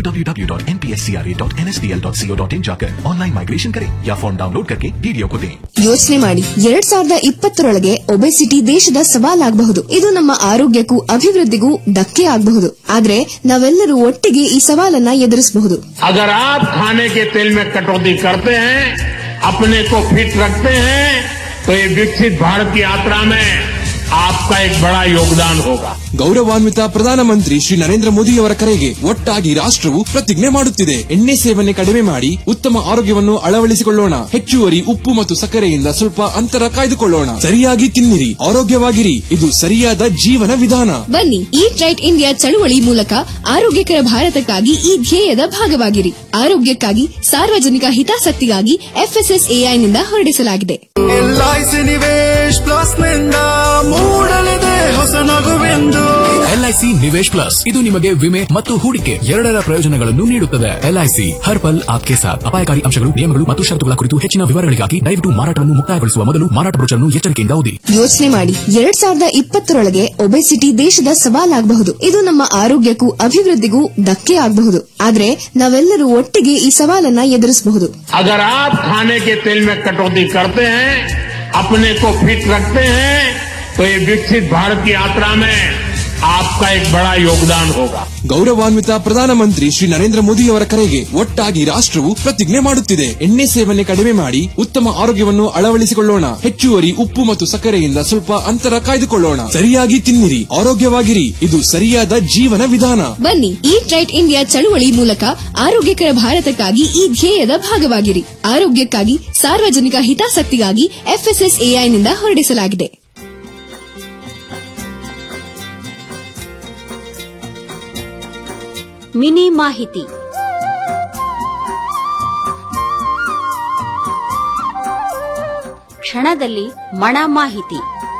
www.npscra.nsdl.co.in जाकर ऑनलाइन माइग्रेशन करें या फॉर्म डाउनलोड करके डीडीओ को दें ಯೋಚನೆ ಮಾಡಿ ಎರಡ್ ಸಾವಿರದ ಇಪ್ಪತ್ತರೊಳಗೆ ಒಬೆಸಿಟಿ ದೇಶದ ಸವಾಲಾಗಬಹುದು ಇದು ನಮ್ಮ ಆರೋಗ್ಯಕ್ಕೂ ಅಭಿವೃದ್ಧಿಗೂ ಧಕ್ಕೆ ಆಗಬಹುದು ಆದ್ರೆ ನಾವೆಲ್ಲರೂ ಒಟ್ಟಿಗೆ ಈ ಸವಾಲನ್ನ ಎದುರಿಸಬಹುದು अगर आप खाने के तेल में कटौती करते हैं अपने को फिट रखते हैं तो ये विकसित भारत की यात्रा में आपका एक बड़ा योगदान होगा ಗೌರವಾನ್ವಿತ ಪ್ರಧಾನಮಂತ್ರಿ ಶ್ರೀ ನರೇಂದ್ರ ಮೋದಿಯವರ ಕರೆಗೆ ಒಟ್ಟಾಗಿ ರಾಷ್ಟ್ರವು ಪ್ರತಿಜ್ಞೆ ಮಾಡುತ್ತಿದೆ ಎಣ್ಣೆ ಸೇವನೆ ಕಡಿಮೆ ಮಾಡಿ ಉತ್ತಮ ಆರೋಗ್ಯವನ್ನು ಅಳವಡಿಸಿಕೊಳ್ಳೋಣ ಹೆಚ್ಚುವರಿ ಉಪ್ಪು ಮತ್ತು ಸಕ್ಕರೆಯಿಂದ ಸ್ವಲ್ಪ ಅಂತರ ಕಾಯ್ದುಕೊಳ್ಳೋಣ ಸರಿಯಾಗಿ ತಿನ್ನಿರಿ ಆರೋಗ್ಯವಾಗಿರಿ ಇದು ಸರಿಯಾದ ಜೀವನ ವಿಧಾನ ಬನ್ನಿ ಈಟ್ ರೈಟ್ ಇಂಡಿಯಾ ಚಳುವಳಿ ಮೂಲಕ ಆರೋಗ್ಯಕರ ಭಾರತಕ್ಕಾಗಿ ಈ ಧ್ಯೇಯದ ಭಾಗವಾಗಿರಿ ಆರೋಗ್ಯಕ್ಕಾಗಿ ಸಾರ್ವಜನಿಕ ಹಿತಾಸಕ್ತಿಗಾಗಿ ಎಫ್ಎಸ್ಎಸ್ಎಐನಿಂದ ಹೊರಡಿಸಲಾಗಿದೆ ಎಲ್ಐಸಿ ನಿವೇಶ್ ಪ್ಲಸ್ ನಿಂದ ಮೂಡಲಿದೆ ಹೊಸ ನಗುವೆಂದು ಎಲ್ಐಸಿ ನಿವೇಶ್ ಪ್ಲಸ್ ಇದು ನಿಮಗೆ ವಿಮೆ ಮತ್ತು ಹೂಡಿಕೆ ಎರಡರ ಪ್ರಯೋಜನಗಳನ್ನು ನೀಡುತ್ತದೆ ಎಲ್ಐಸಿ ಹರ್ ಪಲ್ ಆಪ್ಕೆ ಸಾಥ್ ಅಪಾಯಕಾರಿ ಅಂಶಗಳು ನಿಯಮಗಳು ಮತ್ತು ಷರತ್ತುಗಳ ಕುರಿತು ಹೆಚ್ಚಿನ ವಿವರಗಳಿಗಾಗಿ ದಯವಿಟ್ಟು ಮಾರಾಟವನ್ನು ಮುಕ್ತಾಯಗೊಳಿಸುವ ಮೊದಲು ಮಾರಾಟ ಬ್ರೋಚರ್ನ್ನು ಎಚ್ಚರಿಕೆಯಿಂದ ಓದಿ ಯೋಚನೆ ಮಾಡಿ ಎರಡ್ ಸಾವಿರದ ಇಪ್ಪತ್ತರೊಳಗೆ ಒಬೆಸಿಟಿ ದೇಶದ ಸವಾಲಾಗಬಹುದು ಇದು ನಮ್ಮ ಆರೋಗ್ಯಕ್ಕೂ ಅಭಿವೃದ್ಧಿಗೂ ಧಕ್ಕೆ ಆಗಬಹುದು ಆದ್ರೆ ನಾವೆಲ್ಲರೂ ಒಟ್ಟಿಗೆ ಈ ಸವಾಲನ್ನ ಎದುರಿಸಬಹುದು अगर आप खाने के तेल में कटौती करते हैं अपने को फिट रखते हैं तो ये विकसित भारत की यात्रा में आपका एक बड़ा योगदान होगा ಗೌರವಾನ್ವಿತ ಪ್ರಧಾನಮಂತ್ರಿ ಶ್ರೀ ನರೇಂದ್ರ ಮೋದಿಯವರ ಕರೆಗೆ ಒಟ್ಟಾಗಿ ರಾಷ್ಟ್ರವು ಪ್ರತಿಜ್ಞೆ ಮಾಡುತ್ತಿದೆ ಎಣ್ಣೆ ಸೇವನೆ ಕಡಿಮೆ ಮಾಡಿ ಉತ್ತಮ ಆರೋಗ್ಯವನ್ನು ಅಳವಡಿಸಿಕೊಳ್ಳೋಣ ಹೆಚ್ಚುವರಿ ಉಪ್ಪು ಮತ್ತು ಸಕ್ಕರೆಯಿಂದ ಸ್ವಲ್ಪ ಅಂತರ ಕಾಯ್ದುಕೊಳ್ಳೋಣ ಸರಿಯಾಗಿ ತಿನ್ನಿರಿ ಆರೋಗ್ಯವಾಗಿರಿ ಇದು ಸರಿಯಾದ ಜೀವನ ವಿಧಾನ ಬನ್ನಿ ಈಟ್ ರೈಟ್ ಇಂಡಿಯಾ ಚಳುವಳಿ ಮೂಲಕ ಆರೋಗ್ಯಕರ ಭಾರತಕ್ಕಾಗಿ ಈ ಧ್ಯೇಯದ ಭಾಗವಾಗಿರಿ ಆರೋಗ್ಯಕ್ಕಾಗಿ ಸಾರ್ವಜನಿಕ ಹಿತಾಸಕ್ತಿಗಾಗಿ ಎಫ್ಎಸ್ಎಸ್ಎಐನಿಂದ ಹೊರಡಿಸಲಾಗಿದೆ ಮಿನಿ ಮಾಹಿತಿ ಕ್ಷಣದಲ್ಲಿ ಮಣ ಮಾಹಿತಿ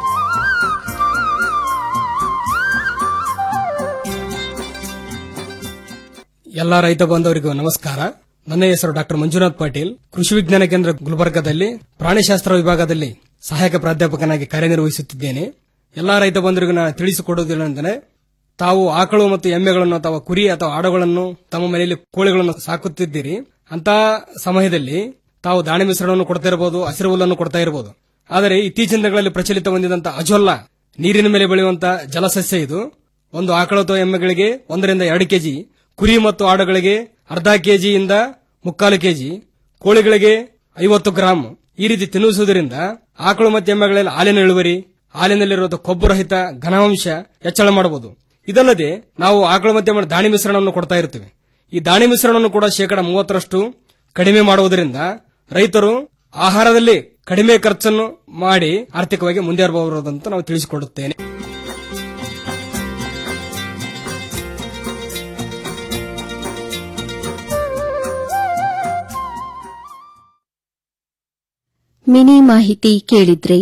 ಎಲ್ಲ ರೈತ ಬಾಂಧವರಿಗೂ ನಮಸ್ಕಾರ ನನ್ನ ಹೆಸರು ಡಾಕ್ಟರ್ ಮಂಜುನಾಥ್ ಪಾಟೀಲ್ ಕೃಷಿ ವಿಜ್ಞಾನ ಕೇಂದ್ರ ಗುಲ್ಬರ್ಗಾದಲ್ಲಿ ಪ್ರಾಣಿಶಾಸ್ತ್ರ ವಿಭಾಗದಲ್ಲಿ ಸಹಾಯಕ ಪ್ರಾಧ್ಯಾಪಕನಾಗಿ ಕಾರ್ಯನಿರ್ವಹಿಸುತ್ತಿದ್ದೇನೆ ಎಲ್ಲಾ ರೈತ ಬಂಧುರಿಗೂ ನಾನು ತಿಳಿಸಿಕೊಡುವುದೇನೆಂದರೆ ತಾವು ಆಕಳು ಮತ್ತು ಎಮ್ಮೆಗಳನ್ನು ಅಥವಾ ಕುರಿ ಅಥವಾ ಆಡುಗಳನ್ನು ತಮ್ಮ ಮನೆಯಲ್ಲಿ ಕೋಳಿಗಳನ್ನು ಸಾಕುತ್ತಿದ್ದೀರಿ ಅಂತ ಸಮಯದಲ್ಲಿ ತಾವು ದಾಣಿ ಮಿಶ್ರಣವನ್ನು ಕೊಡ್ತಾ ಇರಬಹುದು ಹಸಿರು ಹುಲ್ಲನ್ನು ಕೊಡ್ತಾ ಇರಬಹುದು ಆದರೆ ಇತ್ತೀಚಿನ ದಿನಗಳಲ್ಲಿ ಪ್ರಚಲಿತ ಹೊಂದಿದಂತ ಅಜೊಲ್ಲ ನೀರಿನ ಮೇಲೆ ಬೆಳೆಯುವಂತ ಜಲಸಸ್ಯ ಇದು ಒಂದು ಆಕಳು ಅಥವಾ ಎಮ್ಮೆಗಳಿಗೆ ಒಂದರಿಂದ ಎರಡು ಕೆಜಿ ಕುರಿ ಮತ್ತು ಆಡುಗಳಿಗೆ ಅರ್ಧ ಕೆಜಿಯಿಂದ ಮುಕ್ಕಾಲು ಕೆಜಿ ಕೋಳಿಗಳಿಗೆ ಐವತ್ತು ಗ್ರಾಂ ಈ ರೀತಿ ತಿನ್ನಿಸುವುದರಿಂದ ಆಕಳು ಮತ್ತು ಎಮ್ಮೆಗಳಲ್ಲಿ ಹಾಲಿನ ಇಳುವರಿ ಹಾಲಿನಲ್ಲಿರುವ ಕೊಬ್ಬು ರಹಿತ ಘನಾಂಶ ಹೆಚ್ಚಳ ಮಾಡಬಹುದು ಇದಲ್ಲದೆ ನಾವು ಆಕಳು ಮತ್ತು ಎಮ್ಮೆ ದಾಣಿ ಮಿಶ್ರಣವನ್ನು ಕೊಡ್ತಾ ಇರ್ತೀವಿ ಈ ದಾಣಿ ಮಿಶ್ರಣವನ್ನು ಕೂಡ ಶೇಕಡ ಮೂವತ್ತರಷ್ಟು ಕಡಿಮೆ ಮಾಡುವುದರಿಂದ ರೈತರು ಆಹಾರದಲ್ಲಿ ಕಡಿಮೆ ಖರ್ಚನ್ನು ಮಾಡಿ ಆರ್ಥಿಕವಾಗಿ ಮುಂದೇರಬಹುದು ಅಂತ ನಾವು ತಿಳಿಸಿಕೊಡುತ್ತೇನೆ ಮಿನಿ ಮಾಹಿತಿ ಕೇಳಿದ್ರಿ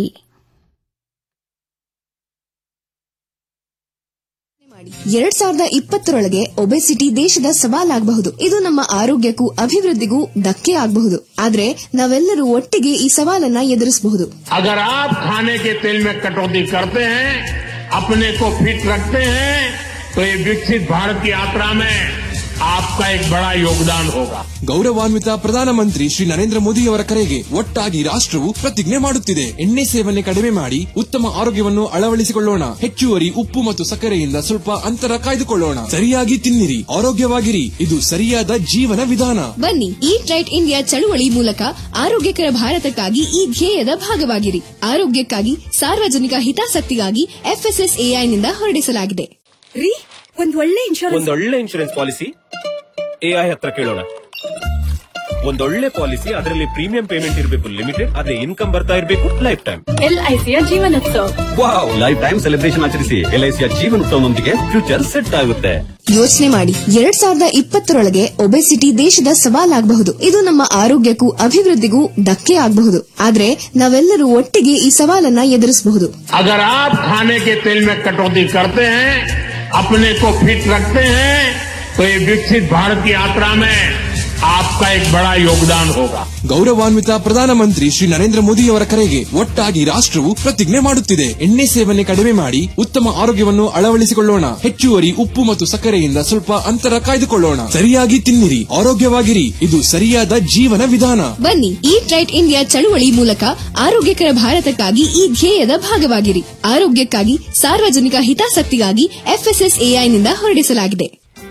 ಎರಡ್ ಸಾವಿರದ ಇಪ್ಪತ್ತರೊಳಗೆ ಒಬೆಸಿಟಿ ದೇಶದ ಸವಾಲಾಗಬಹುದು ಇದು ನಮ್ಮ ಆರೋಗ್ಯಕ್ಕೂ ಅಭಿವೃದ್ಧಿಗೂ ಧಕ್ಕೆ ಆಗಬಹುದು ಆದ್ರೆ ನಾವೆಲ್ಲರೂ ಒಟ್ಟಿಗೆ ಈ ಸವಾಲನ್ನ ಎದುರಿಸಬಹುದು अगर आप खाने के तेल में कटौती करते हैं अपने को फिट रखते हैं तो ये विकसित भारत की यात्रा में आपका एक बड़ा योगदान होगा ಗೌರವಾನ್ವಿತ ಪ್ರಧಾನಮಂತ್ರಿ ಶ್ರೀ ನರೇಂದ್ರ ಮೋದಿಯವರ ಕರೆಗೆ ಒಟ್ಟಾಗಿ ರಾಷ್ಟ್ರವು ಪ್ರತಿಜ್ಞೆ ಮಾಡುತ್ತಿದೆ ಎಣ್ಣೆ ಸೇವನೆ ಕಡಿಮೆ ಮಾಡಿ ಉತ್ತಮ ಆರೋಗ್ಯವನ್ನು ಅಳವಡಿಸಿಕೊಳ್ಳೋಣ ಹೆಚ್ಚುವರಿ ಉಪ್ಪು ಮತ್ತು ಸಕ್ಕರೆಯಿಂದ ಸ್ವಲ್ಪ ಅಂತರ ಕಾಯ್ದುಕೊಳ್ಳೋಣ ಸರಿಯಾಗಿ ತಿನ್ನಿರಿ ಆರೋಗ್ಯವಾಗಿರಿ ಇದು ಸರಿಯಾದ ಜೀವನ ವಿಧಾನ ಬನ್ನಿ ಈಟ್ ರೈಟ್ ಇಂಡಿಯಾ ಚಳುವಳಿ ಮೂಲಕ ಆರೋಗ್ಯಕರ ಭಾರತಕ್ಕಾಗಿ ಈ ಧ್ಯೇಯದ ಭಾಗವಾಗಿರಿ ಆರೋಗ್ಯಕ್ಕಾಗಿ ಸಾರ್ವಜನಿಕ ಹಿತಾಸಕ್ತಿಗಾಗಿ ಎಫ್ಎಸ್ಎಸ್ಎಐನಿಂದ ಹೊರಡಿಸಲಾಗಿದೆ ರೀ ಒಂದ್ ಒಳ್ಳೆ ಇನ್ಶೂರೆನ್ಸ್ ಒಂದೊಳ್ಳೆ ಇನ್ಶೂರೆನ್ಸ್ ಪಾಲಿಸಿ ಎಐ ಹತ್ರ ಕೇಳೋಣ ಒಂದೊಳ್ಳೆ ಪಾಲಿಸಿ ಅದರಲ್ಲಿ ಪ್ರೀಮಿಯಂ ಪೇಮೆಂಟ್ ಇರಬೇಕು ಲಿಮಿಟೆಡ್ ಅದೇ ಇನ್ಕಮ್ ಬರ್ತಾ ಇರಬೇಕು ಲೈಫ್ ಟೈಮ್ ಎಲ್ಐಸಿಯ ಜೀವನೋತ್ಸವ ವಾವ್ ಲೈಫ್ ಟೈಮ್ ಸೆಲೆಬ್ರೇಷನ್ ಆಚರಿಸಿ ಎಲ್ಐಸಿಯ ಜೀವನೋತ್ಸವದೊಂದಿಗೆ ಫ್ಯೂಚರ್ ಸೆಟ್ ಆಗುತ್ತೆ ಯೋಚನೆ ಮಾಡಿ ಎರಡ್ ಸಾವಿರದ ಇಪ್ಪತ್ತರೊಳಗೆ ಒಬೆಸಿಟಿ ದೇಶದ ಸವಾಲಾಗಬಹುದು ಇದು ನಮ್ಮ ಆರೋಗ್ಯಕ್ಕೂ ಅಭಿವೃದ್ಧಿಗೂ ಧಕ್ಕೆ ಆಗಬಹುದು ಆದ್ರೆ ನಾವೆಲ್ಲರೂ ಒಟ್ಟಿಗೆ ಈ ಸವಾಲನ್ನ ಎದುರಿಸಬಹುದು अगर आप खाने के तेल में कटौती करते हैं अपने को फिट रखते हैं तो ये विकसित भारत की यात्रा में आपका एक बड़ा योगदान होगा ಗೌರವಾನ್ವಿತ ಪ್ರಧಾನಮಂತ್ರಿ ಶ್ರೀ ನರೇಂದ್ರ ಮೋದಿಯವರ ಕರೆಗೆ ಒಟ್ಟಾಗಿ ರಾಷ್ಟ್ರವು ಪ್ರತಿಜ್ಞೆ ಮಾಡುತ್ತಿದೆ ಎಣ್ಣೆ ಸೇವನೆ ಕಡಿಮೆ ಮಾಡಿ ಉತ್ತಮ ಆರೋಗ್ಯವನ್ನು ಅಳವಡಿಸಿಕೊಳ್ಳೋಣ ಹೆಚ್ಚುವರಿ ಉಪ್ಪು ಮತ್ತು ಸಕ್ಕರೆಯಿಂದ ಸ್ವಲ್ಪ ಅಂತರ ಕಾಯ್ದುಕೊಳ್ಳೋಣ ಸರಿಯಾಗಿ ತಿನ್ನಿರಿ ಆರೋಗ್ಯವಾಗಿರಿ ಇದು ಸರಿಯಾದ ಜೀವನ ವಿಧಾನ ಬನ್ನಿ ಈಟ್ ರೈಟ್ ಇಂಡಿಯಾ ಚಳುವಳಿ ಮೂಲಕ ಆರೋಗ್ಯಕರ ಭಾರತಕ್ಕಾಗಿ ಈ ಧ್ಯೇಯದ ಭಾಗವಾಗಿರಿ ಆರೋಗ್ಯಕ್ಕಾಗಿ ಸಾರ್ವಜನಿಕ ಹಿತಾಸಕ್ತಿಗಾಗಿ ಎಫ್ಎಸ್ಎಸ್ಎಐನಿಂದ ಹೊರಡಿಸಲಾಗಿದೆ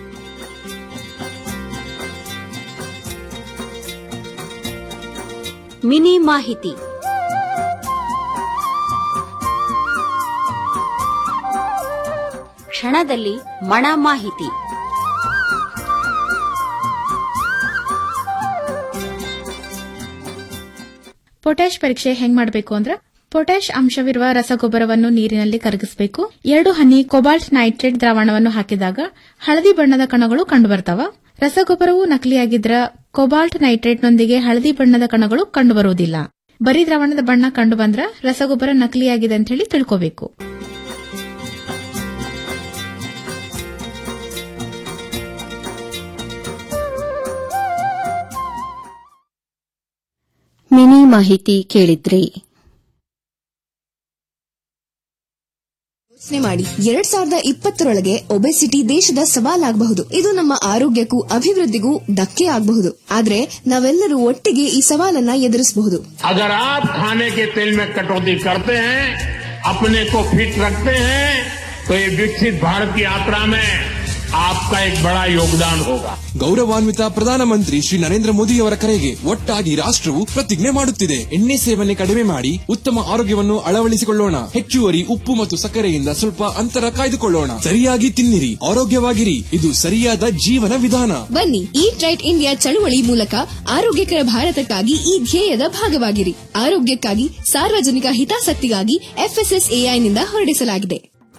ಮಿನಿ ಮಾಹಿತಿ ಕ್ಷಣದಲ್ಲಿ ಮಣ ಮಾಹಿತಿ ಪೊಟ್ಯಾಶ್ ಪರೀಕ್ಷೆ ಹೆಂಗ್ ಮಾಡಬೇಕು ಅಂದ್ರ ಪೊಟ್ಯಾಶ್ ಅಂಶವಿರುವ ರಸಗೊಬ್ಬರವನ್ನು ನೀರಿನಲ್ಲಿ ಕರಗಿಸಬೇಕು ಎರಡು ಹನಿ ಕೊಬಾಲ್ಟ್ ನೈಟ್ರೇಟ್ ದ್ರಾವಣವನ್ನು ಹಾಕಿದಾಗ ಹಳದಿ ಬಣ್ಣದ ಕಣಗಳು ಕಂಡುಬರ್ತಾವ ರಸಗೊಬ್ಬರವು ನಕಲಿಯಾಗಿದ್ರ ಕೊಬಾಲ್ಟ್ ನೈಟ್ರೇಟ್ನೊಂದಿಗೆ ಹಳದಿ ಬಣ್ಣದ ಕಣಗಳು ಕಂಡುಬರುವುದಿಲ್ಲ ಬರೀ ದ್ರಾವಣದ ಬಣ್ಣ ಕಂಡುಬಂದ್ರ ರಸಗೊಬ್ಬರ ನಕಲಿಯಾಗಿದೆ ಅಂತ ಹೇಳಿ ತಿಳ್ಕೋಬೇಕು ಮಿನಿ ಮಾಹಿತಿ ಕೇಳಿದ್ರಿ ಯೋಚನೆ ಮಾಡಿ ಎರಡ್ ಸಾವಿರದ ಇಪ್ಪತ್ತರೊಳಗೆ ಒಬೆಸಿಟಿ ದೇಶದ ಸವಾಲಾಗಬಹುದು ಇದು ನಮ್ಮ ಆರೋಗ್ಯಕ್ಕೂ ಅಭಿವೃದ್ಧಿಗೂ ಧಕ್ಕೆ ಆಗಬಹುದು ಆದ್ರೆ ನಾವೆಲ್ಲರೂ ಒಟ್ಟಿಗೆ ಈ ಸವಾಲನ್ನ ಎದುರಿಸಬಹುದು अगर आप खाने के तेल में कटौती करते हैं अपने को फिट रखते हैं तो तो ये विकसित भारत की यात्रा में आपका एक बड़ा योगदान होगा ಗೌರವಾನ್ವಿತ ಪ್ರಧಾನಮಂತ್ರಿ ಶ್ರೀ ನರೇಂದ್ರ ಮೋದಿಯವರ ಕರೆಗೆ ಒಟ್ಟಾಗಿ ರಾಷ್ಟ್ರವು ಪ್ರತಿಜ್ಞೆ ಮಾಡುತ್ತಿದೆ ಎಣ್ಣೆ ಸೇವನೆ ಕಡಿಮೆ ಮಾಡಿ ಉತ್ತಮ ಆರೋಗ್ಯವನ್ನು ಅಳವಡಿಸಿಕೊಳ್ಳೋಣ ಹೆಚ್ಚುವರಿ ಉಪ್ಪು ಮತ್ತು ಸಕ್ಕರೆಯಿಂದ ಸ್ವಲ್ಪ ಅಂತರ ಕಾಯ್ದುಕೊಳ್ಳೋಣ ಸರಿಯಾಗಿ ತಿನ್ನಿರಿ ಆರೋಗ್ಯವಾಗಿರಿ ಇದು ಸರಿಯಾದ ಜೀವನ ವಿಧಾನ ಬನ್ನಿ ಈಟ್ ರೈಟ್ ಇಂಡಿಯಾ ಚಳುವಳಿ ಮೂಲಕ ಆರೋಗ್ಯಕರ ಭಾರತಕ್ಕಾಗಿ ಈ ಧ್ಯೇಯದ ಭಾಗವಾಗಿರಿ ಆರೋಗ್ಯಕ್ಕಾಗಿ ಸಾರ್ವಜನಿಕ ಹಿತಾಸಕ್ತಿಗಾಗಿ ಎಫ್ಎಸ್ಎಸ್ಎಐನಿಂದ ಹೊರಡಿಸಲಾಗಿದೆ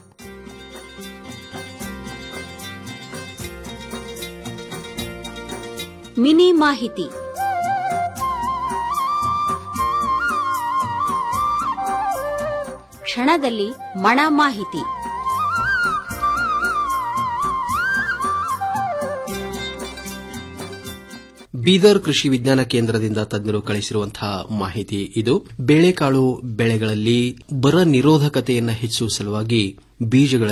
ಮಿನಿ ಮಾಹಿತಿ ಕ್ಷಣದಲ್ಲಿ ಮಣ ಮಾಹಿತಿ ಬೀದರ್ ಕೃಷಿ ವಿಜ್ಞಾನ ಕೇಂದ್ರದಿಂದ ತಜ್ಞರು ಕಳಿಸಿರುವಂತಹ ಮಾಹಿತಿ ಇದು ಬೇಳೆಕಾಳು ಬೆಳೆಗಳಲ್ಲಿ ಬರ ನಿರೋಧಕತೆಯನ್ನು ಹೆಚ್ಚಿಸುವ ಸಲುವಾಗಿ ಬೀಜಗಳ